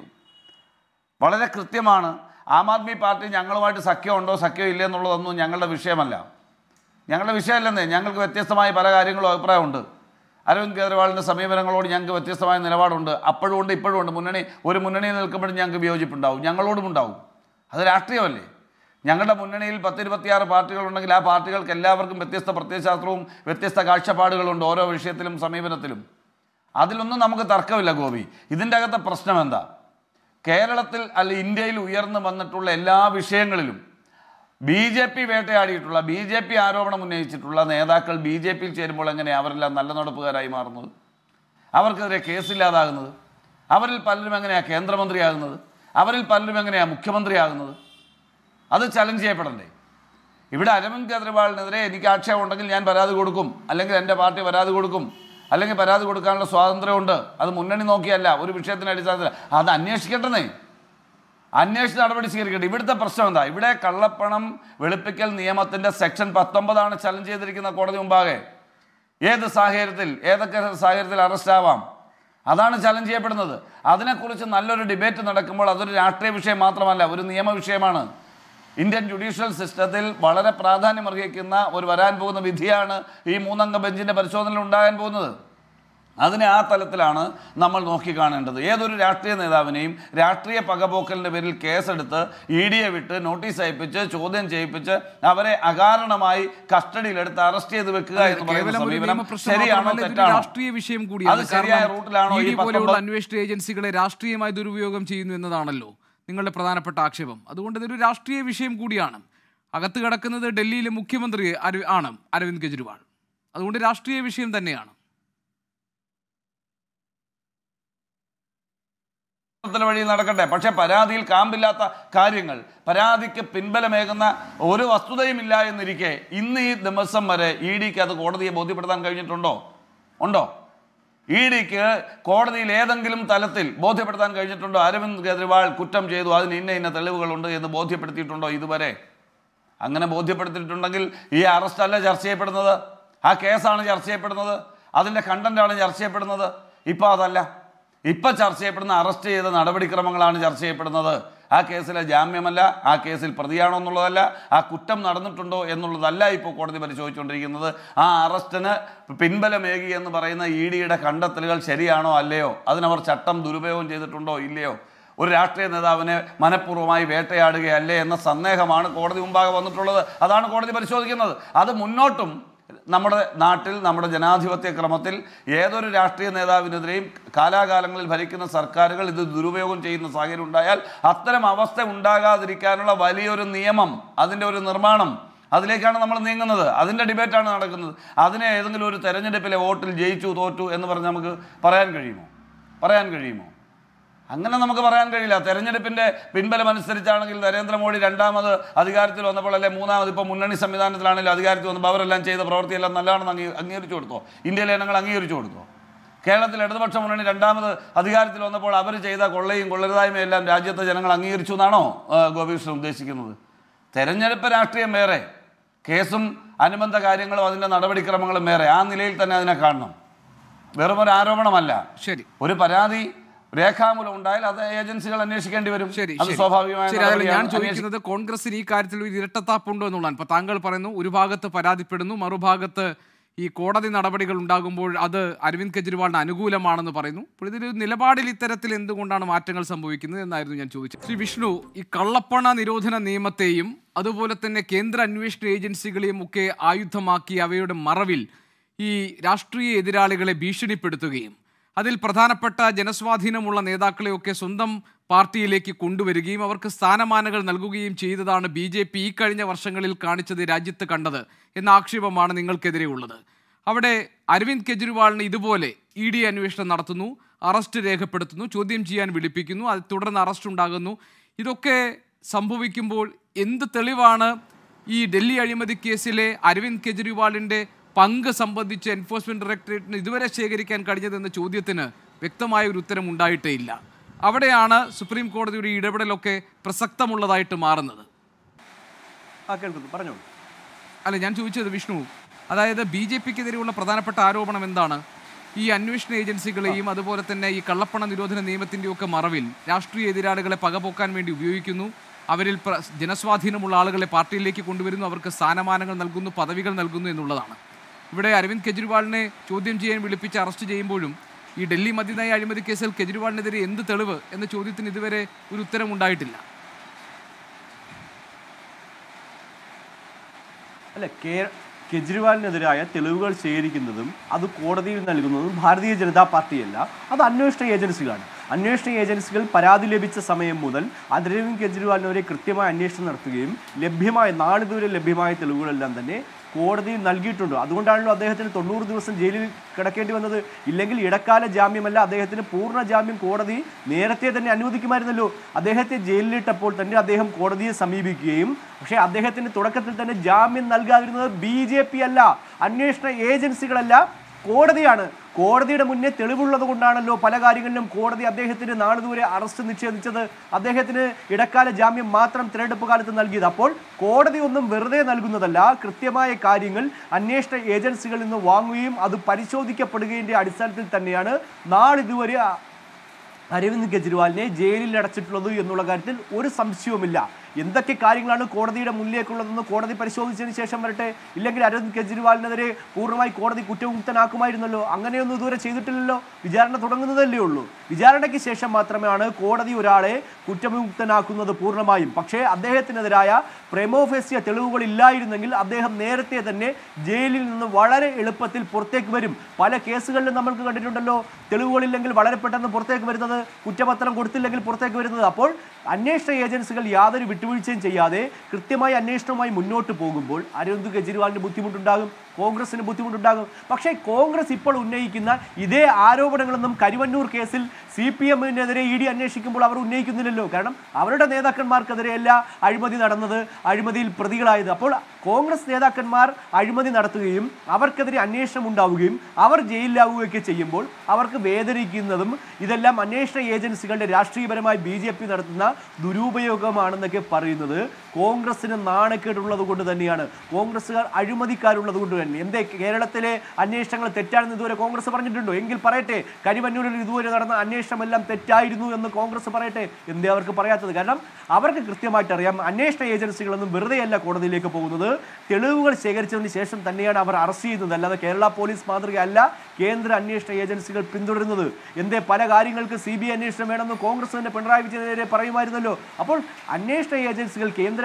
വളരെ കൃത്യമാണ് ആം ആദ്മി പാർട്ടി ഞങ്ങളുമായിട്ട് സഖ്യമുണ്ടോ സഖ്യം ഇല്ലേ എന്നുള്ളതൊന്നും ഞങ്ങളുടെ വിഷയമല്ല ഞങ്ങളുടെ വിഷയമല്ലെന്നേ ഞങ്ങൾക്ക് വ്യത്യസ്തമായ പല കാര്യങ്ങളും അഭിപ്രായമുണ്ട് അരവിന്ദ് കെജ്രിവാളിൻ്റെ സമീപനങ്ങളോട് ഞങ്ങൾക്ക് വ്യത്യസ്തമായ നിലപാടുണ്ട് അപ്പോഴും ഉണ്ട് ഇപ്പോഴും ഉണ്ട് മുന്നണി ഒരു മുന്നണിയിൽ നിൽക്കുമ്പോഴും ഞങ്ങൾക്ക് വിയോജിപ്പുണ്ടാവും ഞങ്ങളോടും ഉണ്ടാവും അത് രാഷ്ട്രീയമല്ലേ ഞങ്ങളുടെ മുന്നണിയിൽ പത്തിരുപത്തിയാറ് പാർട്ടികളുണ്ടെങ്കിൽ ആ പാർട്ടികൾക്ക് എല്ലാവർക്കും വ്യത്യസ്ത പ്രത്യയശാസ്ത്രവും വ്യത്യസ്ത കാഴ്ചപ്പാടുകളുണ്ട് ഓരോ വിഷയത്തിലും സമീപനത്തിലും അതിലൊന്നും നമുക്ക് തർക്കമില്ല ഗോപി ഇതിൻ്റെ അകത്തെ പ്രശ്നം എന്താ കേരളത്തിൽ അല്ല ഇന്ത്യയിൽ ഉയർന്നു വന്നിട്ടുള്ള എല്ലാ വിഷയങ്ങളിലും ബി ജെ പി വേട്ടയാടിയിട്ടുള്ള ബി ജെ പി ആരോപണം ഉന്നയിച്ചിട്ടുള്ള നേതാക്കൾ ബി ജെ പിയിൽ ചേരുമ്പോൾ എങ്ങനെയാണ് അവരെല്ലാം നല്ല നടപ്പുകാരായി മാറുന്നത് അവർക്കെതിരെ കേസില്ലാതാകുന്നത് അവരിൽ പലരും എങ്ങനെയാണ് കേന്ദ്രമന്ത്രിയാകുന്നത് അവരിൽ പലരും എങ്ങനെയാണ് മുഖ്യമന്ത്രിയാകുന്നത് അത് ചലഞ്ച് ചെയ്യപ്പെടണ്ടേ ഇവിടെ അരവിന്ദ് കെജ്രിവാളിനെതിരെ എനിക്ക് ആക്ഷേപം ഉണ്ടെങ്കിൽ ഞാൻ പരാതി കൊടുക്കും അല്ലെങ്കിൽ എൻ്റെ പാർട്ടി പരാതി കൊടുക്കും അല്ലെങ്കിൽ പരാതി കൊടുക്കാനുള്ള സ്വാതന്ത്ര്യമുണ്ട് അത് മുന്നണി നോക്കിയല്ല ഒരു വിഷയത്തിൻ്റെ അടിസ്ഥാനത്തിൽ അത് അന്വേഷിക്കട്ടെന്നേ അന്വേഷണ നടപടി സ്വീകരിക്കട്ടെ ഇവിടുത്തെ പ്രശ്നം എന്താ ഇവിടെ കള്ളപ്പണം വെളുപ്പിക്കൽ നിയമത്തിന്റെ സെക്ഷൻ പത്തൊമ്പതാണ് ചലഞ്ച് ചെയ്തിരിക്കുന്ന കോടതി മുമ്പാകെ ഏത് സാഹചര്യത്തിൽ ഏതൊക്കെ സാഹചര്യത്തിൽ അറസ്റ്റ് ആവാം അതാണ് ചലഞ്ച് ചെയ്യപ്പെടുന്നത് അതിനെക്കുറിച്ച് നല്ലൊരു ഡിബേറ്റ് നടക്കുമ്പോൾ അതൊരു രാഷ്ട്രീയ വിഷയം മാത്രമല്ല ഒരു നിയമ വിഷയമാണ് ഇന്ത്യൻ ജുഡീഷ്യൽ സിസ്റ്റത്തിൽ വളരെ പ്രാധാന്യം അർഹിക്കുന്ന ഒരു വരാൻ പോകുന്ന വിധിയാണ് ഈ മൂന്നംഗ ബെഞ്ചിന്റെ പരിശോധനയിൽ ഉണ്ടാകാൻ പോകുന്നത് അതിനെ ആ തലത്തിലാണ് നമ്മൾ നോക്കിക്കാണേണ്ടത് ഏതൊരു രാഷ്ട്രീയ നേതാവിനെയും രാഷ്ട്രീയ പകപോക്കലിൻ്റെ പേരിൽ കേസെടുത്ത് ഇ ഡിയെ വിട്ട് നോട്ടീസ് അയപ്പിച്ച് ചോദ്യം ചെയ്യിപ്പിച്ച് അവരെ അകാരണമായി കസ്റ്റഡിയിലെടുത്ത് അറസ്റ്റ് ചെയ്ത് വെക്കുക എന്ന് പറയുന്ന കേവലം ഒരു സമീപനം നിയമപ്രശ്നം ശരിയാണോ മാത്രമല്ല, ഇതൊരു തെറ്റാണോ രാഷ്ട്രീയ വിഷയം കൂടിയാണ് അത് ശരിയായ കാരണം റൂട്ടിലാണോ ഇ ഈ ഡി പോലെയുള്ള പത്തൊമ്പത് അന്വേഷണ ഏജൻസികളെ രാഷ്ട്രീയമായി ദുരുപയോഗം ചെയ്യുന്നു എന്നതാണല്ലോ നിങ്ങളുടെ പ്രധാനപ്പെട്ട ആക്ഷേപം അതുകൊണ്ട് ഇതൊരു രാഷ്ട്രീയ വിഷയം കൂടിയാണ് അകത്ത് കിടക്കുന്നത് ഡൽഹിയിലെ മുഖ്യമന്ത്രി അരവി- ആണ് അരവിന്ദ് കെജ്രിവാൾ അതുകൊണ്ട് രാഷ്ട്രീയ വിഷയം തന്നെയാണ് പ്രവർത്തന വഴി നടക്കട്ടെ പക്ഷേ പരാതിയിൽ കാമ്പില്ലാത്ത കാര്യങ്ങൾ പരാതിക്ക് പിൻബലമേകുന്ന ഒരു വസ്തുതയും ഇല്ല എന്നിരിക്കെ ഇന്ന് ഈ ദിവസം വരെ ഇ ഡിക്ക് അത് കോടതിയെ ബോധ്യപ്പെടുത്താൻ കഴിഞ്ഞിട്ടുണ്ടോ ഉണ്ടോ ഇ ഡിക്ക് കോടതിയിൽ ഏതെങ്കിലും തലത്തിൽ ബോധ്യപ്പെടുത്താൻ കഴിഞ്ഞിട്ടുണ്ടോ അരവിന്ദ് കെജ്രിവാൾ കുറ്റം ചെയ്തു അതിന് ഇന്ന ഇന്ന തെളിവുകളുണ്ട് എന്ന് ബോധ്യപ്പെടുത്തിയിട്ടുണ്ടോ ഇതുവരെ അങ്ങനെ ബോധ്യപ്പെടുത്തിയിട്ടുണ്ടെങ്കിൽ ഈ അറസ്റ്റ് അല്ല ചർച്ച ചെയ്യപ്പെടുന്നത് ആ കേസാണ് ചർച്ച ചെയ്യപ്പെടുന്നത് അതിൻ്റെ കണ്ടന്റാണ് ചർച്ച ചെയ്യപ്പെടുന്നത് ഇപ്പോൾ അതല്ല ഇപ്പം ചർച്ച ചെയ്യപ്പെടുന്ന അറസ്റ്റ് ചെയ്ത നടപടിക്രമങ്ങളാണ് ചർച്ച ചെയ്യപ്പെടുന്നത് ആ കേസിലെ ജാമ്യമല്ല ആ കേസിൽ പ്രതിയാണോ എന്നുള്ളതല്ല ആ കുറ്റം നടന്നിട്ടുണ്ടോ എന്നുള്ളതല്ല ഇപ്പോൾ കോടതി പരിശോധിച്ചുകൊണ്ടിരിക്കുന്നത് ആ അറസ്റ്റിന് പിൻബലമേകി എന്ന് പറയുന്ന ഇ ഡിയുടെ കണ്ടെത്തലുകൾ ശരിയാണോ അല്ലയോ അതിനവർ ചട്ടം ദുരുപയോഗം ചെയ്തിട്ടുണ്ടോ ഇല്ലയോ ഒരു രാഷ്ട്രീയ നേതാവിനെ മനഃപൂർവ്വമായി വേട്ടയാടുകയല്ലേ എന്ന സന്ദേഹമാണ് കോടതി മുമ്പാകെ വന്നിട്ടുള്ളത് അതാണ് കോടതി പരിശോധിക്കുന്നത് അത് മുന്നോട്ടും നമ്മുടെ നാട്ടിൽ നമ്മുടെ ജനാധിപത്യ ക്രമത്തിൽ ഏതൊരു രാഷ്ട്രീയ നേതാവിനെതിരെയും കാലാകാലങ്ങളിൽ ഭരിക്കുന്ന സർക്കാരുകൾ ഇത് ദുരുപയോഗം ചെയ്യുന്ന സാഹചര്യം ഉണ്ടായാൽ അത്തരം അവസ്ഥ ഉണ്ടാകാതിരിക്കാനുള്ള വലിയൊരു നിയമം അതിൻ്റെ ഒരു നിർമ്മാണം അതിലേക്കാണ് നമ്മൾ നീങ്ങുന്നത് അതിൻ്റെ ഡിബേറ്റാണ് നടക്കുന്നത് അതിനെ ഏതെങ്കിലും ഒരു തെരഞ്ഞെടുപ്പിലെ വോട്ടിൽ ജയിച്ചു തോറ്റു എന്ന് പറഞ്ഞ് നമുക്ക് പറയാൻ കഴിയുമോ പറയാൻ കഴിയുമോ അങ്ങനെ നമുക്ക് പറയാൻ കഴിയില്ല തെരഞ്ഞെടുപ്പിന്റെ പിൻബലം അനുസരിച്ചാണെങ്കിൽ നരേന്ദ്രമോദി രണ്ടാമത് അധികാരത്തിൽ വന്നപ്പോൾ അല്ലെ മൂന്നാമത് ഇപ്പോൾ മുന്നണി സംവിധാനത്തിലാണെങ്കിലും അധികാരത്തിൽ വന്നപ്പോൾ അവരെല്ലാം ചെയ്ത പ്രവൃത്തിയെല്ലാം നല്ലതാണെന്ന് അംഗീ അംഗീകരിച്ചു കൊടുത്തോ ഇന്ത്യയിലെ ജനങ്ങൾ അംഗീകരിച്ചു കൊടുത്തോ കേരളത്തിൽ ഇടതുപക്ഷ മുന്നണി രണ്ടാമത് അധികാരത്തിൽ വന്നപ്പോൾ അവർ ചെയ്ത കൊള്ളയും കൊള്ളരുതായ്മയും എല്ലാം രാജ്യത്തെ ജനങ്ങൾ അംഗീകരിച്ചു എന്നാണോ ആ, ഗോപികൃഷ്ണൻ ഉദ്ദേശിക്കുന്നത് തെരഞ്ഞെടുപ്പ് രാഷ്ട്രീയം വേറെ കേസും അനുബന്ധ കാര്യങ്ങളും അതിൻ്റെ നടപടിക്രമങ്ങളും വേറെ ആ നിലയിൽ തന്നെ അതിനെ കാണണം വെറും ഒരു ആരോപണമല്ല ശരി ഒരു പരാതി രേഖാമൂലം ഉണ്ടായാൽ അത് ഏജൻസികൾ അന്വേഷിക്കേണ്ടി വരും ശരി അത് ശരി. സ്വാഭാവികമായ ശരി അതല്ല ഞാൻ നടപടിയാണ്. അന്വേഷി- ചോദിക്കുന്നത് കോൺഗ്രസിന് ഈ കാര്യത്തിൽ ഒരു ഇരട്ടത്താപ്പുണ്ടോ എന്നുള്ളതാണ് ഇപ്പൊ താങ്കൾ പറയുന്നു ഒരു ഭാഗത്ത് പരാതിപ്പെടുന്നു മറുഭാഗത്ത് ഈ കോടതി നടപടികൾ ഉണ്ടാകുമ്പോൾ അത് അരവിന്ദ് കെജ്രിവാളിന് അനുകൂലമാണെന്ന് പറയുന്നു അപ്പോൾ ഇതിൽ നിലപാടിൽ ഇത്തരത്തിൽ എന്തുകൊണ്ടാണ് മാറ്റങ്ങൾ സംഭവിക്കുന്നത് എന്നായിരുന്നു ഞാൻ ചോദിച്ചത് ശ്രീ വിഷ്ണു ഈ കള്ളപ്പണ നിരോധന നിയമത്തെയും അതുപോലെ തന്നെ കേന്ദ്ര അന്വേഷണ ഏജൻസികളെയും ഒക്കെ ആയുധമാക്കി അവയുടെ മറവിൽ ഈ രാഷ്ട്രീയ എതിരാളികളെ ഭീഷണിപ്പെടുത്തുകയും അതിൽ പ്രധാനപ്പെട്ട ജനസ്വാധീനമുള്ള നേതാക്കളെയൊക്കെ സ്വന്തം പാർട്ടിയിലേക്ക് കൊണ്ടുവരികയും അവർക്ക് സ്ഥാനമാനങ്ങൾ നൽകുകയും ചെയ്തതാണ് ബി ജെ പി ഈ കഴിഞ്ഞ വർഷങ്ങളിൽ കാണിച്ചത് രാജ്യത്ത് കണ്ടത് എന്ന ആക്ഷേപമാണ് നിങ്ങൾക്കെതിരെ ഉള്ളത് അവിടെ അരവിന്ദ് കെജ്രിവാളിന് ഇതുപോലെ ഇ ഡി അന്വേഷണം നടത്തുന്നു അറസ്റ്റ് രേഖപ്പെടുത്തുന്നു ചോദ്യം ചെയ്യാൻ വിളിപ്പിക്കുന്നു അത് തുടർന്ന് അറസ്റ്റ് ഉണ്ടാകുന്നു ഇതൊക്കെ സംഭവിക്കുമ്പോൾ എന്ത് തെളിവാണ് ഈ ഡൽഹി അഴിമതി കേസിലെ അരവിന്ദ് കെജ്രിവാളിന്റെ പങ്ക് സംബന്ധിച്ച് എൻഫോഴ്സ്മെന്റ് ഡയറക്ടറേറ്റിന് ഇതുവരെ ശേഖരിക്കാൻ കഴിഞ്ഞതെന്ന ചോദ്യത്തിന് വ്യക്തമായ ഒരു ഉത്തരം ഉണ്ടായിട്ടേ ഇല്ല അവിടെയാണ് സുപ്രീം കോടതിയുടെ ഈ ഇടപെടലൊക്കെ പ്രസക്തമുള്ളതായിട്ട് മാറുന്നത് ആ കേൾക്കുന്നു പറഞ്ഞോളൂ അല്ല ഞാൻ ചോദിച്ചത് വിഷ്ണു അതായത് ബി ജെ പിക്കെതിരെയുള്ള പ്രധാനപ്പെട്ട ആരോപണം എന്താണ് ഈ അന്വേഷണ ഏജൻസികളെയും അതുപോലെ തന്നെ ഈ കള്ളപ്പണ നിരോധന നിയമത്തിൻ്റെ ഒക്കെ മറവിൽ രാഷ്ട്രീയ എതിരാളികളെ പകപോക്കാൻ വേണ്ടി ഉപയോഗിക്കുന്നു അവരിൽ പ്ര- ജനസ്വാധീനമുള്ള ആളുകളെ പാർട്ടിയിലേക്ക് കൊണ്ടുവരുന്നു അവർക്ക് സ്ഥാനമാനങ്ങൾ നൽകുന്നു പദവികൾ നൽകുന്നു എന്നുള്ളതാണ് ഇവിടെ അരവിന്ദ് കെജ്രിവാളിനെ ചോദ്യം ചെയ്യാൻ വിളിപ്പിച്ച് അറസ്റ്റ് ചെയ്യുമ്പോഴും ഈ ഡൽഹി മദ്യനയ അഴിമതി കേസിൽ കെജ്രിവാളിനെതിരെ എന്ത് തെളിവ് എന്ന ചോദ്യത്തിന് ഇതുവരെ ഒരു ഉത്തരം ഉണ്ടായിട്ടില്ല അല്ല കേ കെജ്രിവാളിനെതിരായ തെളിവുകൾ ശേഖരിക്കുന്നതും അത് കോടതിയിൽ നൽകുന്നതും ഭാരതീയ ജനതാ പാർട്ടിയല്ല അത് അന്വേഷണ ഏജൻസികളാണ് അന്വേഷണ ഏജൻസികൾ പരാതി ലഭിച്ച സമയം മുതൽ അരവിന്ദ് കെജ്രിവാളിനെതിരെ കൃത്യമായ അന്വേഷണം നടത്തുകയും ലഭ്യമായ നാളിതുവരെ ലഭ്യമായ തെളിവുകളെല്ലാം തന്നെ കോടതിയിൽ നൽകിയിട്ടുണ്ട് അതുകൊണ്ടാണല്ലോ അദ്ദേഹത്തിന് തൊണ്ണൂറ് ദിവസം ജയിലിൽ കിടക്കേണ്ടി വന്നത് ഇല്ലെങ്കിൽ ഇടക്കാല ജാമ്യമല്ല അദ്ദേഹത്തിന് പൂർണ്ണ ജാമ്യം കോടതി നേരത്തെ തന്നെ അനുവദിക്കുമായിരുന്നല്ലോ അദ്ദേഹത്തെ ജയിലിലിട്ടപ്പോൾ തന്നെ അദ്ദേഹം കോടതിയെ സമീപിക്കുകയും പക്ഷേ അദ്ദേഹത്തിന് തുടക്കത്തിൽ തന്നെ ജാമ്യം നൽകാതിരുന്നത് ബി ജെ പി അല്ല അന്വേഷണ ഏജൻസികളല്ല കോടതിയാണ് കോടതിയുടെ മുന്നേ തെളിവുള്ളത് കൊണ്ടാണല്ലോ പല കാര്യങ്ങളിലും കോടതി അദ്ദേഹത്തിന് നാളിതുവരെ അറസ്റ്റ് നിഷേധിച്ചത് അദ്ദേഹത്തിന് ഇടക്കാല ജാമ്യം മാത്രം തിരഞ്ഞെടുപ്പ് കാലത്ത് നൽകിയത് അപ്പോൾ കോടതി ഒന്നും വെറുതെ നൽകുന്നതല്ല കൃത്യമായ കാര്യങ്ങൾ അന്വേഷണ ഏജൻസികളിൽ നിന്ന് വാങ്ങുകയും അത് പരിശോധിക്കപ്പെടുകയും അടിസ്ഥാനത്തിൽ തന്നെയാണ് നാളിതുവരെ അരവിന്ദ് കെജ്രിവാളിനെ ജയിലിൽ അടച്ചിട്ടുള്ളത് എന്നുള്ള കാര്യത്തിൽ ഒരു സംശയവുമില്ല എന്തൊക്കെ കാര്യങ്ങളാണ് കോടതിയുടെ മുന്നിലേക്കുള്ളതെന്ന് കോടതി പരിശോധിച്ചതിന് ശേഷം വരട്ടെ ഇല്ലെങ്കിൽ അരവിന്ദ് കെജ്രിവാളിനെതിരെ പൂർണ്ണമായി കോടതി കുറ്റമുക്തനാക്കുമായിരുന്നല്ലോ അങ്ങനെയൊന്നും ഇതുവരെ ചെയ്തിട്ടില്ലല്ലോ വിചാരണ തുടങ്ങുന്നതല്ലേ ഉള്ളൂ വിചാരണയ്ക്ക് ശേഷം മാത്രമാണ് കോടതി ഒരാളെ കുറ്റമുക്തനാക്കുന്നത് പൂർണ്ണമായും പക്ഷേ അദ്ദേഹത്തിനെതിരായ പ്രേമോഫേസിയ തെളിവുകൾ ഇല്ലായിരുന്നെങ്കിൽ അദ്ദേഹം നേരത്തെ തന്നെ ജയിലിൽ നിന്ന് വളരെ എളുപ്പത്തിൽ പുറത്തേക്ക് വരും പല കേസുകളിലും നമ്മൾക്ക് കണ്ടിട്ടുണ്ടല്ലോ തെളിവുകളില്ലെങ്കിൽ വളരെ പെട്ടെന്ന് പുറത്തേക്ക് വരുന്നത് കുറ്റപത്രം കൊടുത്തില്ലെങ്കിൽ പുറത്തേക്ക് വരുന്നത് അപ്പോൾ അന്വേഷണ ഏജൻസികൾ യാതൊരു വിട്ടുവീഴ്ചയും ചെയ്യാതെ കൃത്യമായ അന്വേഷണവുമായി മുന്നോട്ട് പോകുമ്പോൾ അരവിന്ദ് കെജ്രിവാളിന് ബുദ്ധിമുട്ടുണ്ടാകും കോൺഗ്രസിന് ബുദ്ധിമുട്ടുണ്ടാകും പക്ഷേ കോൺഗ്രസ് ഇപ്പോൾ ഉന്നയിക്കുന്ന ഇതേ ആരോപണങ്ങളൊന്നും കരുവന്നൂർ കേസിൽ സി പി എമ്മിനെതിരെ ഇ ഡി അന്വേഷിക്കുമ്പോൾ അവർ ഉന്നയിക്കുന്നില്ലല്ലോ കാരണം അവരുടെ നേതാക്കന്മാർക്കെതിരെയല്ല അഴിമതി നടന്നത് അഴിമതിയിൽ പ്രതികളായത് അപ്പോൾ കോൺഗ്രസ് നേതാക്കന്മാർ അഴിമതി നടത്തുകയും അവർക്കെതിരെ അന്വേഷണം ഉണ്ടാവുകയും അവർ ജയിലിലാവുകയൊക്കെ ചെയ്യുമ്പോൾ അവർക്ക് വേദനിക്കുന്നതും ഇതെല്ലാം അന്വേഷണ ഏജൻസികളുടെ രാഷ്ട്രീയപരമായി ബി ജെ പി നടത്തുന്ന ദുരുപയോഗമാണെന്നൊക്കെ പറയുന്നത് കോൺഗ്രസിന് നാണക്കേടുള്ളത് കൊണ്ട് തന്നെയാണ് കോൺഗ്രസ്സുകാർ അഴിമതിക്കാരുള്ളത് കൊണ്ട് തന്നെ എന്തേ കേരളത്തിലെ അന്വേഷണങ്ങൾ തെറ്റാണെന്ന് ഇതുവരെ കോൺഗ്രസ് പറഞ്ഞിട്ടുണ്ടോ എങ്കിൽ പറയട്ടെ കരിമന്നൂരിൽ ഇതുവരെ നടന്ന അന്വേഷണമെല്ലാം തെറ്റായിരുന്നു എന്ന് കോൺഗ്രസ് പറയട്ടെ എന്തേ അവർക്ക് പറയാത്തത് കാരണം അവർക്ക് കൃത്യമായിട്ട് അറിയാം അന്വേഷണ ഏജൻസികളൊന്നും വെറുതെയല്ല കോടതിയിലേക്ക് പോകുന്നത് തെളിവുകൾ ശേഖരിച്ചതിന് ശേഷം തന്നെയാണ് അവർ അറസ്റ്റ് ചെയ്യുന്നത് അല്ലാതെ കേരള പോലീസ് മാതൃകയല്ല കേന്ദ്ര അന്വേഷണ ഏജൻസികൾ പിന്തുടരുന്നത് എന്തേ പല കാര്യങ്ങൾക്ക് സി ബി ഐ അന്വേഷണം വേണമെന്ന് കോൺഗ്രസ് തന്നെ പിണറായി വിജയനെതിരെ പറയുമായിരുന്നല്ലോ അപ്പോൾ അന്വേഷണ ഏജൻസികൾ കേന്ദ്ര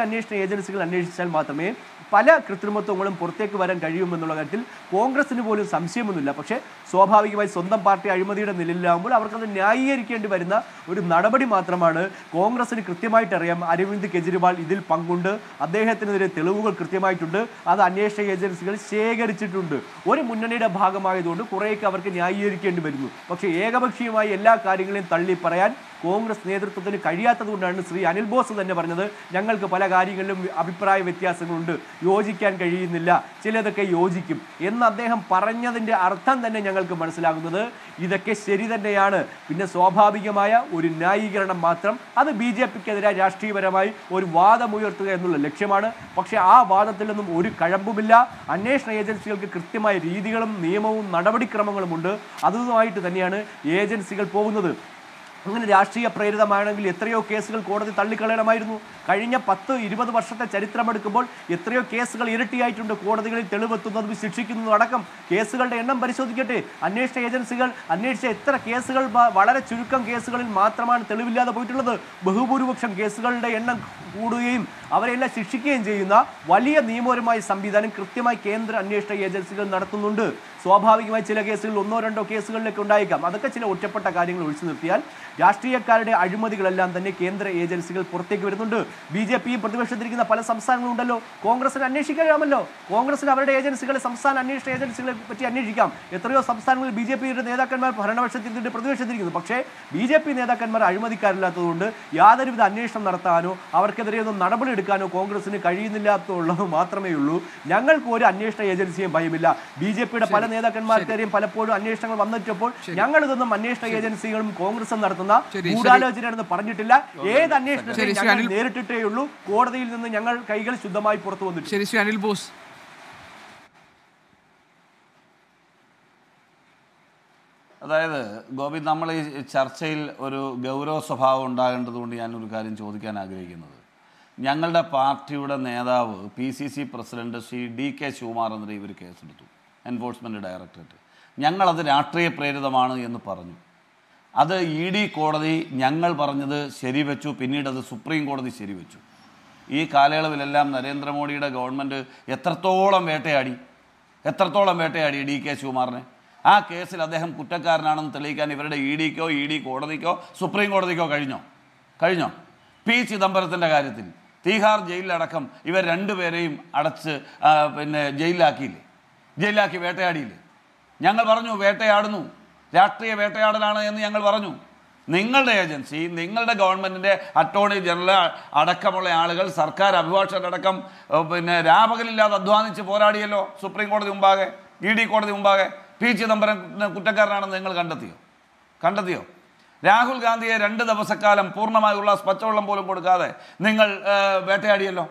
അന്വേഷണ ഏജൻസികൾ അന്വേഷിച്ചാൽ മാത്രമേ പല കൃത്രിമത്വങ്ങളും പുറത്തേക്ക് വരാൻ കഴിയുമെന്നുള്ള കാര്യത്തിൽ കോൺഗ്രസിന് പോലും സംശയമൊന്നുമില്ല പക്ഷേ സ്വാഭാവികമായി സ്വന്തം പാർട്ടി അഴിമതിയുടെ നിലയിലാകുമ്പോൾ അവർക്കത് ന്യായീകരിക്കേണ്ടി വരുന്ന ഒരു നടപടി മാത്രമാണ് കോൺഗ്രസിന് കൃത്യമായിട്ട് അറിയാം അരവിന്ദ് കെജ്രിവാൾ ഇതിൽ പങ്കുണ്ട് അദ്ദേഹത്തിനെതിരെ തെളിവുകൾ കൃത്യമായിട്ടുണ്ട് അത് അന്വേഷണ ഏജൻസികൾ ശേഖരിച്ചിട്ടുണ്ട് ഒരു മുന്നണിയുടെ ഭാഗമായതുകൊണ്ട് കുറേയൊക്കെ അവർക്ക് ന്യായീകരിക്കേണ്ടി വരുന്നു പക്ഷേ ഏകപക്ഷീയമായി എല്ലാ കാര്യങ്ങളെയും തള്ളി പറയാൻ കോൺഗ്രസ് നേതൃത്വത്തിന് കഴിയാത്തതുകൊണ്ടാണ് ശ്രീ അനിൽ ബോസ് തന്നെ പറഞ്ഞത് ഞങ്ങൾക്ക് പല കാര്യങ്ങളിലും അഭിപ്രായ വ്യത്യാസങ്ങളുണ്ട് യോജിക്കാൻ കഴിയുന്നില്ല ചിലതൊക്കെ യോജിക്കും എന്ന് അദ്ദേഹം പറഞ്ഞതിൻ്റെ അർത്ഥം തന്നെ ഞങ്ങൾക്ക് മനസ്സിലാകുന്നത് ഇതൊക്കെ ശരി തന്നെയാണ് പിന്നെ സ്വാഭാവികമായ ഒരു ന്യായീകരണം മാത്രം അത് ബി ജെ പിക്കെതിരെ രാഷ്ട്രീയപരമായി ഒരു വാദമുയർത്തുക എന്നുള്ള ലക്ഷ്യമാണ് പക്ഷേ ആ വാദത്തിൽ നിന്നും ഒരു കഴമ്പുമില്ല അന്വേഷണ ഏജൻസികൾക്ക് കൃത്യമായ രീതികളും നിയമവും നടപടിക്രമങ്ങളുമുണ്ട് അതുമായിട്ട് തന്നെയാണ് ഏജൻസികൾ പോകുന്നത് അങ്ങനെ രാഷ്ട്രീയ പ്രേരിതമാണെങ്കിൽ എത്രയോ കേസുകൾ കോടതി തള്ളിക്കളയണമായിരുന്നു കഴിഞ്ഞ പത്ത് ഇരുപത് വർഷത്തെ ചരിത്രമെടുക്കുമ്പോൾ എത്രയോ കേസുകൾ ഇരട്ടിയായിട്ടുണ്ട് കോടതികളിൽ തെളിവെത്തുന്നതും ശിക്ഷിക്കുന്നതും അടക്കം കേസുകളുടെ എണ്ണം പരിശോധിക്കട്ടെ അന്വേഷണ ഏജൻസികൾ അന്വേഷിച്ച എത്ര കേസുകൾ വ- വളരെ ചുരുക്കം കേസുകളിൽ മാത്രമാണ് തെളിവില്ലാതെ പോയിട്ടുള്ളത് ബഹുഭൂരിപക്ഷം കേസുകളുടെ എണ്ണം കൂടുകയും അവരെല്ലാം ശിക്ഷിക്കുകയും ചെയ്യുന്ന വലിയ നിയമപരമായ സംവിധാനം കൃത്യമായി കേന്ദ്ര അന്വേഷണ ഏജൻസികൾ നടത്തുന്നുണ്ട് സ്വാഭാവികമായി ചില കേസുകൾ ഒന്നോ രണ്ടോ കേസുകളിലൊക്കെ ഉണ്ടായേക്കാം അതൊക്കെ ചില ഒറ്റപ്പെട്ട കാര്യങ്ങൾ ഒഴിച്ചു നിർത്തിയാൽ രാഷ്ട്രീയക്കാരുടെ അഴിമതികളെല്ലാം തന്നെ കേന്ദ്ര ഏജൻസികൾ പുറത്തേക്ക് വരുന്നുണ്ട് ബി ജെ പി പ്രതിപക്ഷത്തിരിക്കുന്ന പല സംസ്ഥാനങ്ങളുണ്ടല്ലോ കോൺഗ്രസിന് അന്വേഷിക്കാമല്ലോ കോൺഗ്രസിന് അവരുടെ ഏജൻസികളെ സംസ്ഥാന അന്വേഷണ ഏജൻസികളെ പറ്റി അന്വേഷിക്കാം എത്രയോ സംസ്ഥാനങ്ങളിൽ ബി ജെ പിയുടെ നേതാക്കന്മാർ ഭരണപക്ഷത്തിൻ്റെ പ്രതിപക്ഷത്തിരിക്കുന്നു പക്ഷേ ബി ജെ പി നേതാക്കന്മാർ അഴിമതിക്കാരില്ലാത്തതുകൊണ്ട് യാതൊരുവിധ അന്വേഷണം നടത്താനോ അവർക്കെതിരെ ഒന്നും നടപടി എടുക്കാനോ കോൺഗ്രസിന് കഴിയുന്നില്ലാത്തുള്ളത് മാത്രമേ ഉള്ളൂ ഞങ്ങൾക്ക് ഒരു അന്വേഷണ ഏജൻസിയും ഭയമില്ല ബി ജെ പിയുടെ പല നേതാക്കന്മാർക്കെതിരെയും പലപ്പോഴും അന്വേഷണങ്ങൾ വന്നിട്ടപ്പോൾ ഞങ്ങൾ ഇതൊന്നും അന്വേഷണ ഏജൻസികളും കോൺഗ്രസും നടത്തുന്ന ശരി, ശരി. ഗൂഢാലോചനയാണെന്ന് പറഞ്ഞിട്ടില്ല ഏത് ശരി, അന്വേഷണത്തെയും ശ്രീ ഞങ്ങൾ അനിൽ- നേരിട്ടിട്ടേ ഉള്ളൂ കോടതിയിൽ നിന്ന് ഞങ്ങൾ കൈകൾ ശുദ്ധമായി പുറത്തു വന്നിട്ടുണ്ട് ശരി ശ്രീ അനിൽ ബോസ് അതായത് ഗോപി നമ്മൾ ഈ ചർച്ചയിൽ ഒരു ഗൗരവ സ്വഭാവം ഉണ്ടാകേണ്ടതുകൊണ്ട് ഞാനൊരു കാര്യം ചോദിക്കാൻ ആഗ്രഹിക്കുന്നത് ഞങ്ങളുടെ പാർട്ടിയുടെ നേതാവ് P C C president Shri D K ശിവകുമാറിനെതിരെ ഇവർ കേസെടുത്തു എൻഫോഴ്സ്മെൻറ്റ് ഡയറക്ടറേറ്റ് ഞങ്ങളത് രാഷ്ട്രീയ പ്രേരിതമാണ് എന്ന് പറഞ്ഞു അത് ഇ ഡി കോടതി ഞങ്ങൾ പറഞ്ഞത് ശരിവെച്ചു പിന്നീട് അത് സുപ്രീം കോടതി ശരിവെച്ചു ഈ കാലയളവിലെല്ലാം നരേന്ദ്രമോദിയുടെ ഗവൺമെൻറ് എത്രത്തോളം വേട്ടയാടി എത്രത്തോളം വേട്ടയാടി ഡി കെ ശിവകുമാറിനെ ആ കേസിൽ അദ്ദേഹം കുറ്റക്കാരനാണെന്ന് തെളിയിക്കാൻ ഇവരുടെ ഇ ഡിക്കോ ഇ ഡി കോടതിക്കോ സുപ്രീം കോടതിക്കോ കഴിഞ്ഞോ കഴിഞ്ഞോ പി ചിദംബരത്തിൻ്റെ കാര്യത്തിൽ തീഹാർ ജയിലിലടക്കം ഇവർ രണ്ടുപേരെയും അടച്ച് ആ, പിന്നെ ജയിലിലാക്കിയില്ലേ ജയിലിലാക്കി വേട്ടയാടിയില്ലേ ഞങ്ങൾ പറഞ്ഞു വേട്ടയാടുന്നു രാഷ്ട്രീയ വേട്ടയാടലാണ് എന്ന് ഞങ്ങൾ പറഞ്ഞു നിങ്ങളുടെ ഏജൻസി നിങ്ങളുടെ ഗവൺമെൻറ്റിൻ്റെ അറ്റോർണി ജനറൽ അടക്കമുള്ള ആളുകൾ സർക്കാർ അഭിഭാഷകരടക്കം ഏഹ്, പിന്നെ രാപകലില്ലാതെ അധ്വാനിച്ച് പോരാടിയല്ലോ സുപ്രീം കോടതി മുമ്പാകെ ഇ ഡി കോടതി മുമ്പാകെ പി ചിദംബരം കുറ്റക്കാരനാണെന്ന് നിങ്ങൾ കണ്ടെത്തിയോ കണ്ടെത്തിയോ രാഹുൽ ഗാന്ധിയെ രണ്ട് ദിവസക്കാലം പൂർണ്ണമായുള്ള പച്ചവെള്ളം പോലും കൊടുക്കാതെ നിങ്ങൾ ഏഹ്, വേട്ടയാടിയല്ലോ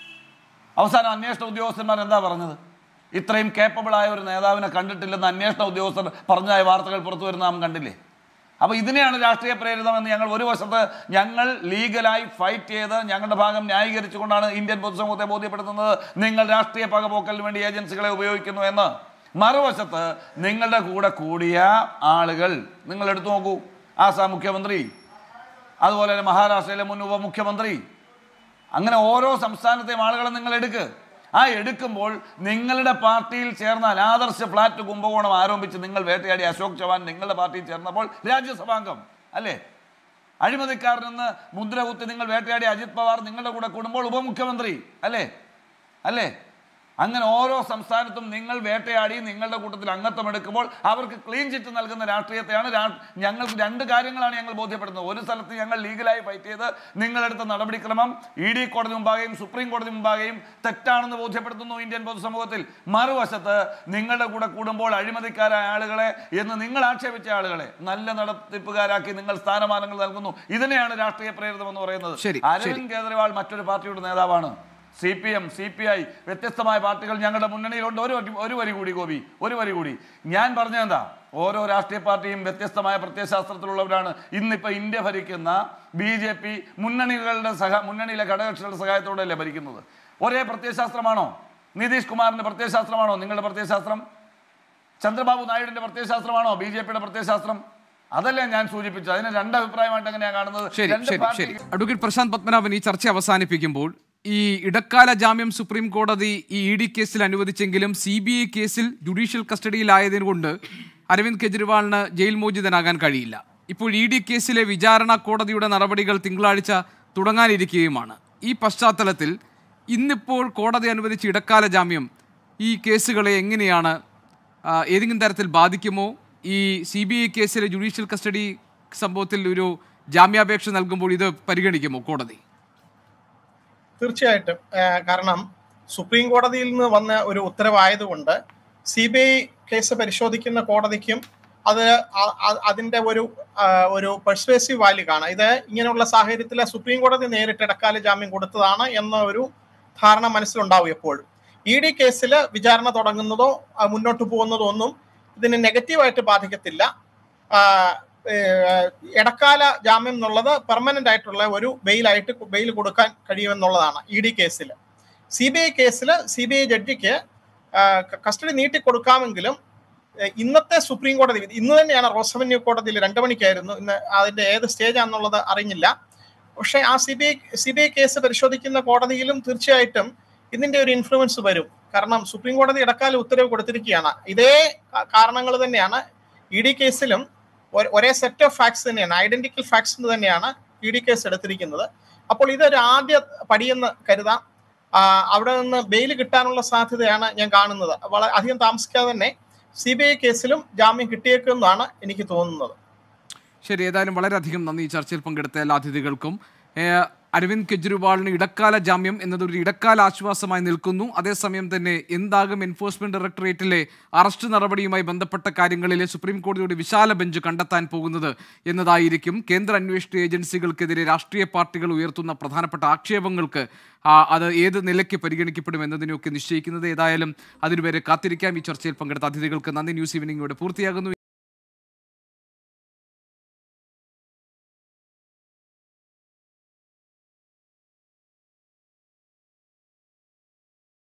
അവസാനം അന്വേഷണ ഉദ്യോഗസ്ഥന്മാർ എന്താ പറഞ്ഞത് ഇത്രയും കേപ്പബിൾ ആയ ഒരു നേതാവിനെ കണ്ടിട്ടില്ലെന്ന് അന്വേഷണ ഉദ്യോഗസ്ഥർ പറഞ്ഞായ വാർത്തകൾ പുറത്തു വരുന്ന നാം കണ്ടില്ലേ അപ്പോൾ ഇതിനെയാണ് രാഷ്ട്രീയ പ്രേരിതമെന്ന് ഞങ്ങൾ ഒരു വശത്ത് ഞങ്ങൾ ലീഗലായി ഫൈറ്റ് ചെയ്ത് ഞങ്ങളുടെ ഭാഗം ന്യായീകരിച്ചുകൊണ്ടാണ് ഇന്ത്യൻ പൊതുസമൂഹത്തെ ബോധ്യപ്പെടുത്തുന്നത് നിങ്ങൾ രാഷ്ട്രീയ പകപോക്കലിന് വേണ്ടി ഏജൻസികളെ ഉപയോഗിക്കുന്നു എന്ന് മറുവശത്ത് നിങ്ങളുടെ കൂടെ കൂടിയ ആളുകൾ നിങ്ങൾ എടുത്തു നോക്കൂ ആസാം മുഖ്യമന്ത്രി അതുപോലെ തന്നെ മഹാരാഷ്ട്രയിലെ മുൻ ഉപമുഖ്യമന്ത്രി അങ്ങനെ ഓരോ സംസ്ഥാനത്തെയും ആളുകളെ നിങ്ങൾ എടുക്ക് ആ എടുക്കുമ്പോൾ നിങ്ങളുടെ പാർട്ടിയിൽ ചേർന്നാൽ ആദർശ ഫ്ലാറ്റ് കുംഭകോണം ആരോപിച്ച് നിങ്ങൾ വേട്ടയാടി അശോക് ചവാൻ നിങ്ങളുടെ പാർട്ടിയിൽ ചേർന്നപ്പോൾ രാജ്യസഭാംഗം അല്ലേ അഴിമതിക്കാരനെന്ന് മുദ്ര കുത്തി നിങ്ങൾ വേട്ടയാടി അജിത് പവാർ നിങ്ങളുടെ കൂടെ കൂടുമ്പോൾ ഉപമുഖ്യമന്ത്രി അല്ലേ അല്ലേ അങ്ങനെ ഓരോ സംസ്ഥാനത്തും നിങ്ങൾ വേട്ടയാടി നിങ്ങളുടെ കൂട്ടത്തിൽ അംഗത്വം എടുക്കുമ്പോൾ അവർക്ക് ക്ലീൻ ചിറ്റ് നൽകുന്ന രാഷ്ട്രീയത്തെയാണ് രാ- ഞങ്ങൾക്ക് രണ്ട് കാര്യങ്ങളാണ് ഞങ്ങൾ ബോധ്യപ്പെടുന്നത് ഒരു സ്ഥലത്ത് ഞങ്ങൾ ലീഗലായി ഫൈറ്റ് ചെയ്ത് നിങ്ങളെടുത്ത നടപടിക്രമം ഇ ഡി കോടതി മുമ്പാകെയും സുപ്രീം കോടതി മുമ്പാകെയും തെറ്റാണെന്ന് ബോധ്യപ്പെടുത്തുന്നു ഇന്ത്യൻ പൊതുസമൂഹത്തിൽ മറുവശത്ത് നിങ്ങളുടെ കൂടെ കൂടുമ്പോൾ അഴിമതിക്കാരായ ആളുകളെ എന്ന് നിങ്ങൾ ആക്ഷേപിച്ച ആളുകളെ നല്ല നടത്തിപ്പുകാരാക്കി നിങ്ങൾ സ്ഥാനമാനങ്ങൾ നൽകുന്നു ഇതിനെയാണ് രാഷ്ട്രീയ പ്രേരിതം എന്ന് പറയുന്നത് ശരി, ശരി. അരവിന്ദ് കേജ്രിവാൾ മറ്റൊരു പാർട്ടിയുടെ നേതാവാണ് C P M C P I വ്യത്യസ്തമായ പാർട്ടികൾ ഞങ്ങളുടെ മുന്നണിയിലുണ്ട് ഒരു വരി- ഒരു വരി കൂടി ഗോപി ഒരു വരി കൂടി ഞാൻ പറഞ്ഞതെന്താ ഓരോ രാഷ്ട്രീയ പാർട്ടിയും വ്യത്യസ്തമായ പ്രത്യയശാസ്ത്രത്തിലുള്ളവരാണ് ഇന്നിപ്പോൾ ഇന്ത്യ ഭരിക്കുന്ന ബി ജെ പി മുന്നണികളുടെ സഹ മുന്നണിയിലെ ഘടകകക്ഷികളുടെ സഹായത്തോടെയല്ലേ ഭരിക്കുന്നത് ഒരേ പ്രത്യയശാസ്ത്രമാണോ നിതീഷ് കുമാറിന്റെ പ്രത്യയശാസ്ത്രമാണോ നിങ്ങളുടെ പ്രത്യയശാസ്ത്രം ചന്ദ്രബാബു നായിഡുവിന്റെ പ്രത്യയശാസ്ത്രമാണോ ബി ജെ പിയുടെ പ്രത്യയശാസ്ത്രം അതല്ലേ ഞാൻ സൂചിപ്പിച്ചത് അതിന് രണ്ട് അഭിപ്രായമായിട്ട് എങ്ങനെയാണ് കാണുന്നത് ശരി രണ്ട് ശരി പാർട്ടി ശരി അഡ്വക്കേറ്റ് പ്രശാന്ത് പത്മനാഭൻ ഈ ചർച്ച അവസാനിപ്പിക്കുമ്പോൾ ഈ ഇടക്കാല ജാമ്യം സുപ്രീം കോടതി ഈ ഇ ഡി കേസിൽ അനുവദിച്ചെങ്കിലും സി ബി ഐ കേസിൽ ജുഡീഷ്യൽ കസ്റ്റഡിയിലായതിനുകൊണ്ട് അരവിന്ദ് കെജ്രിവാളിന് ജയിൽ മോചിതനാകാൻ കഴിയില്ല ഇപ്പോൾ ഇ ഡി കേസിലെ വിചാരണ കോടതിയുടെ നടപടികൾ തിങ്കളാഴ്ച തുടങ്ങാനിരിക്കുകയുമാണ് ഈ പശ്ചാത്തലത്തിൽ ഇന്നിപ്പോൾ കോടതി അനുവദിച്ച ഇടക്കാല ജാമ്യം ഈ കേസുകളെ എങ്ങനെയാണ് ആ, ഏതെങ്കിലും തരത്തിൽ ബാധിക്കുമോ ഈ സി ബി ഐ കേസിലെ ജുഡീഷ്യൽ കസ്റ്റഡി സംഭവത്തിൽ ഒരു ജാമ്യാപേക്ഷ നൽകുമ്പോൾ ഇത് പരിഗണിക്കുമോ കോടതി തീർച്ചയായിട്ടും ആ, കാരണം സുപ്രീം കോടതിയിൽ നിന്ന് വന്ന ഒരു ഉത്തരവായതുകൊണ്ട് സി ബി ഐ കേസ് പരിശോധിക്കുന്ന കോടതിക്കും അത് അ- അ- അതിന്റെ ഒരു ആ, ഒരു പെർസ്വേസീവ് വാല്യൂ കാണാം ഇത് ഇങ്ങനെയുള്ള സാഹചര്യത്തിൽ സുപ്രീം കോടതി നേരിട്ട് ഇടക്കാല ജാമ്യം കൊടുത്തതാണ് എന്ന ഒരു ധാരണ മനസ്സിലുണ്ടാവും എപ്പോഴും ഇ ഡി കേസിൽ വിചാരണ തുടങ്ങുന്നതോ ആ, മുന്നോട്ട് പോകുന്നതോ ഒന്നും ഇതിന് നെഗറ്റീവായിട്ട് ബാധിക്കത്തില്ല ആ, ഏഹ്, ഇടക്കാല ജാമ്യം എന്നുള്ളത് പെർമനന്റ് ആയിട്ടുള്ള ഒരു ബെയിലായിട്ട് ബെയിൽ കൊടുക്കാൻ കഴിയുമെന്നുള്ളതാണ് ഇ ഡി കേസിൽ സി ബി ഐ കേസിൽ സി ബി ഐ ജഡ്ജിക്ക് കസ്റ്റഡി നീട്ടി കൊടുക്കാമെങ്കിലും ഏഹ്, ഇന്നത്തെ സുപ്രീം കോടതി വിധി- ഇന്ന് തന്നെയാണ് റോസവന്യൂ കോടതിയിൽ രണ്ടു മണിക്കായിരുന്നു ഇന്ന് അതിന്റെ ഏത് സ്റ്റേജ് ആണെന്നുള്ളത് അറിഞ്ഞില്ല പക്ഷേ ആ C B I C B I case പരിശോധിക്കുന്ന കോടതിയിലും തീർച്ചയായിട്ടും ഇതിന്റെ ഒരു ഇൻഫ്ലുവൻസ് വരും കാരണം സുപ്രീം കോടതി ഇടക്കാല ഉത്തരവ് കൊടുത്തിരിക്കുകയാണ് ഇതേ കാരണങ്ങൾ തന്നെയാണ് ഇ ഡി കേസിലും ഒ- ഒരേ സെറ്റ് ഓഫ് ഫാക്ട്സ് തന്നെയാണ് ഐഡന്റിക്കൽ ഫാക്ട്സ് തന്നെയാണ് ഇ ഡി കേസ് എടുത്തിരിക്കുന്നത് അപ്പോൾ ഇതൊരു ആദ്യ പടിയെന്ന് കരുതാം ആ, അവിടെ നിന്ന് ബെയിൽ കിട്ടാനുള്ള സാധ്യതയാണ് ഞാൻ കാണുന്നത് വളരെ അധികം താമസിക്കാതെ തന്നെ സി ബി ഐ കേസിലും ജാമ്യം കിട്ടിയേക്കുമെന്നാണ് എനിക്ക് തോന്നുന്നത് ശരി ഏതായാലും വളരെയധികം നന്ദി ഈ ചർച്ചയിൽ പങ്കെടുത്ത എല്ലാ അതിഥികൾക്കും ഏഹ്, അരവിന്ദ് കെജ്രിവാളിന് ഇടക്കാല ജാമ്യം എന്നത് ഒരു ഇടക്കാല ആശ്വാസമായി നിൽക്കുന്നു അതേസമയം തന്നെ എന്താകും എൻഫോഴ്സ്മെന്റ് ഡയറക്ടറേറ്റിലെ അറസ്റ്റ് നടപടിയുമായി ബന്ധപ്പെട്ട കാര്യങ്ങളിലെ സുപ്രീം കോടതിയുടെ വിശാല ബെഞ്ച് കണ്ടെത്താൻ പോകുന്നത് എന്നതായിരിക്കും കേന്ദ്ര അന്വേഷണ ഏജൻസികൾക്കെതിരെ രാഷ്ട്രീയ പാർട്ടികൾ ഉയർത്തുന്ന പ്രധാനപ്പെട്ട ആക്ഷേപങ്ങൾക്ക് ആ, അത് ഏത് നിലയ്ക്ക് പരിഗണിക്കപ്പെടും എന്നതിനെയൊക്കെ നിശ്ചയിക്കുന്നത് ഏതായാലും അതിനുവരെ കാത്തിരിക്കാം ഈ ചർച്ചയിൽ പങ്കെടുത്ത അതിഥികൾക്ക് നന്ദി ന്യൂസ് ഈവനിംഗ് ഇവിടെ പൂർത്തിയാകുന്നു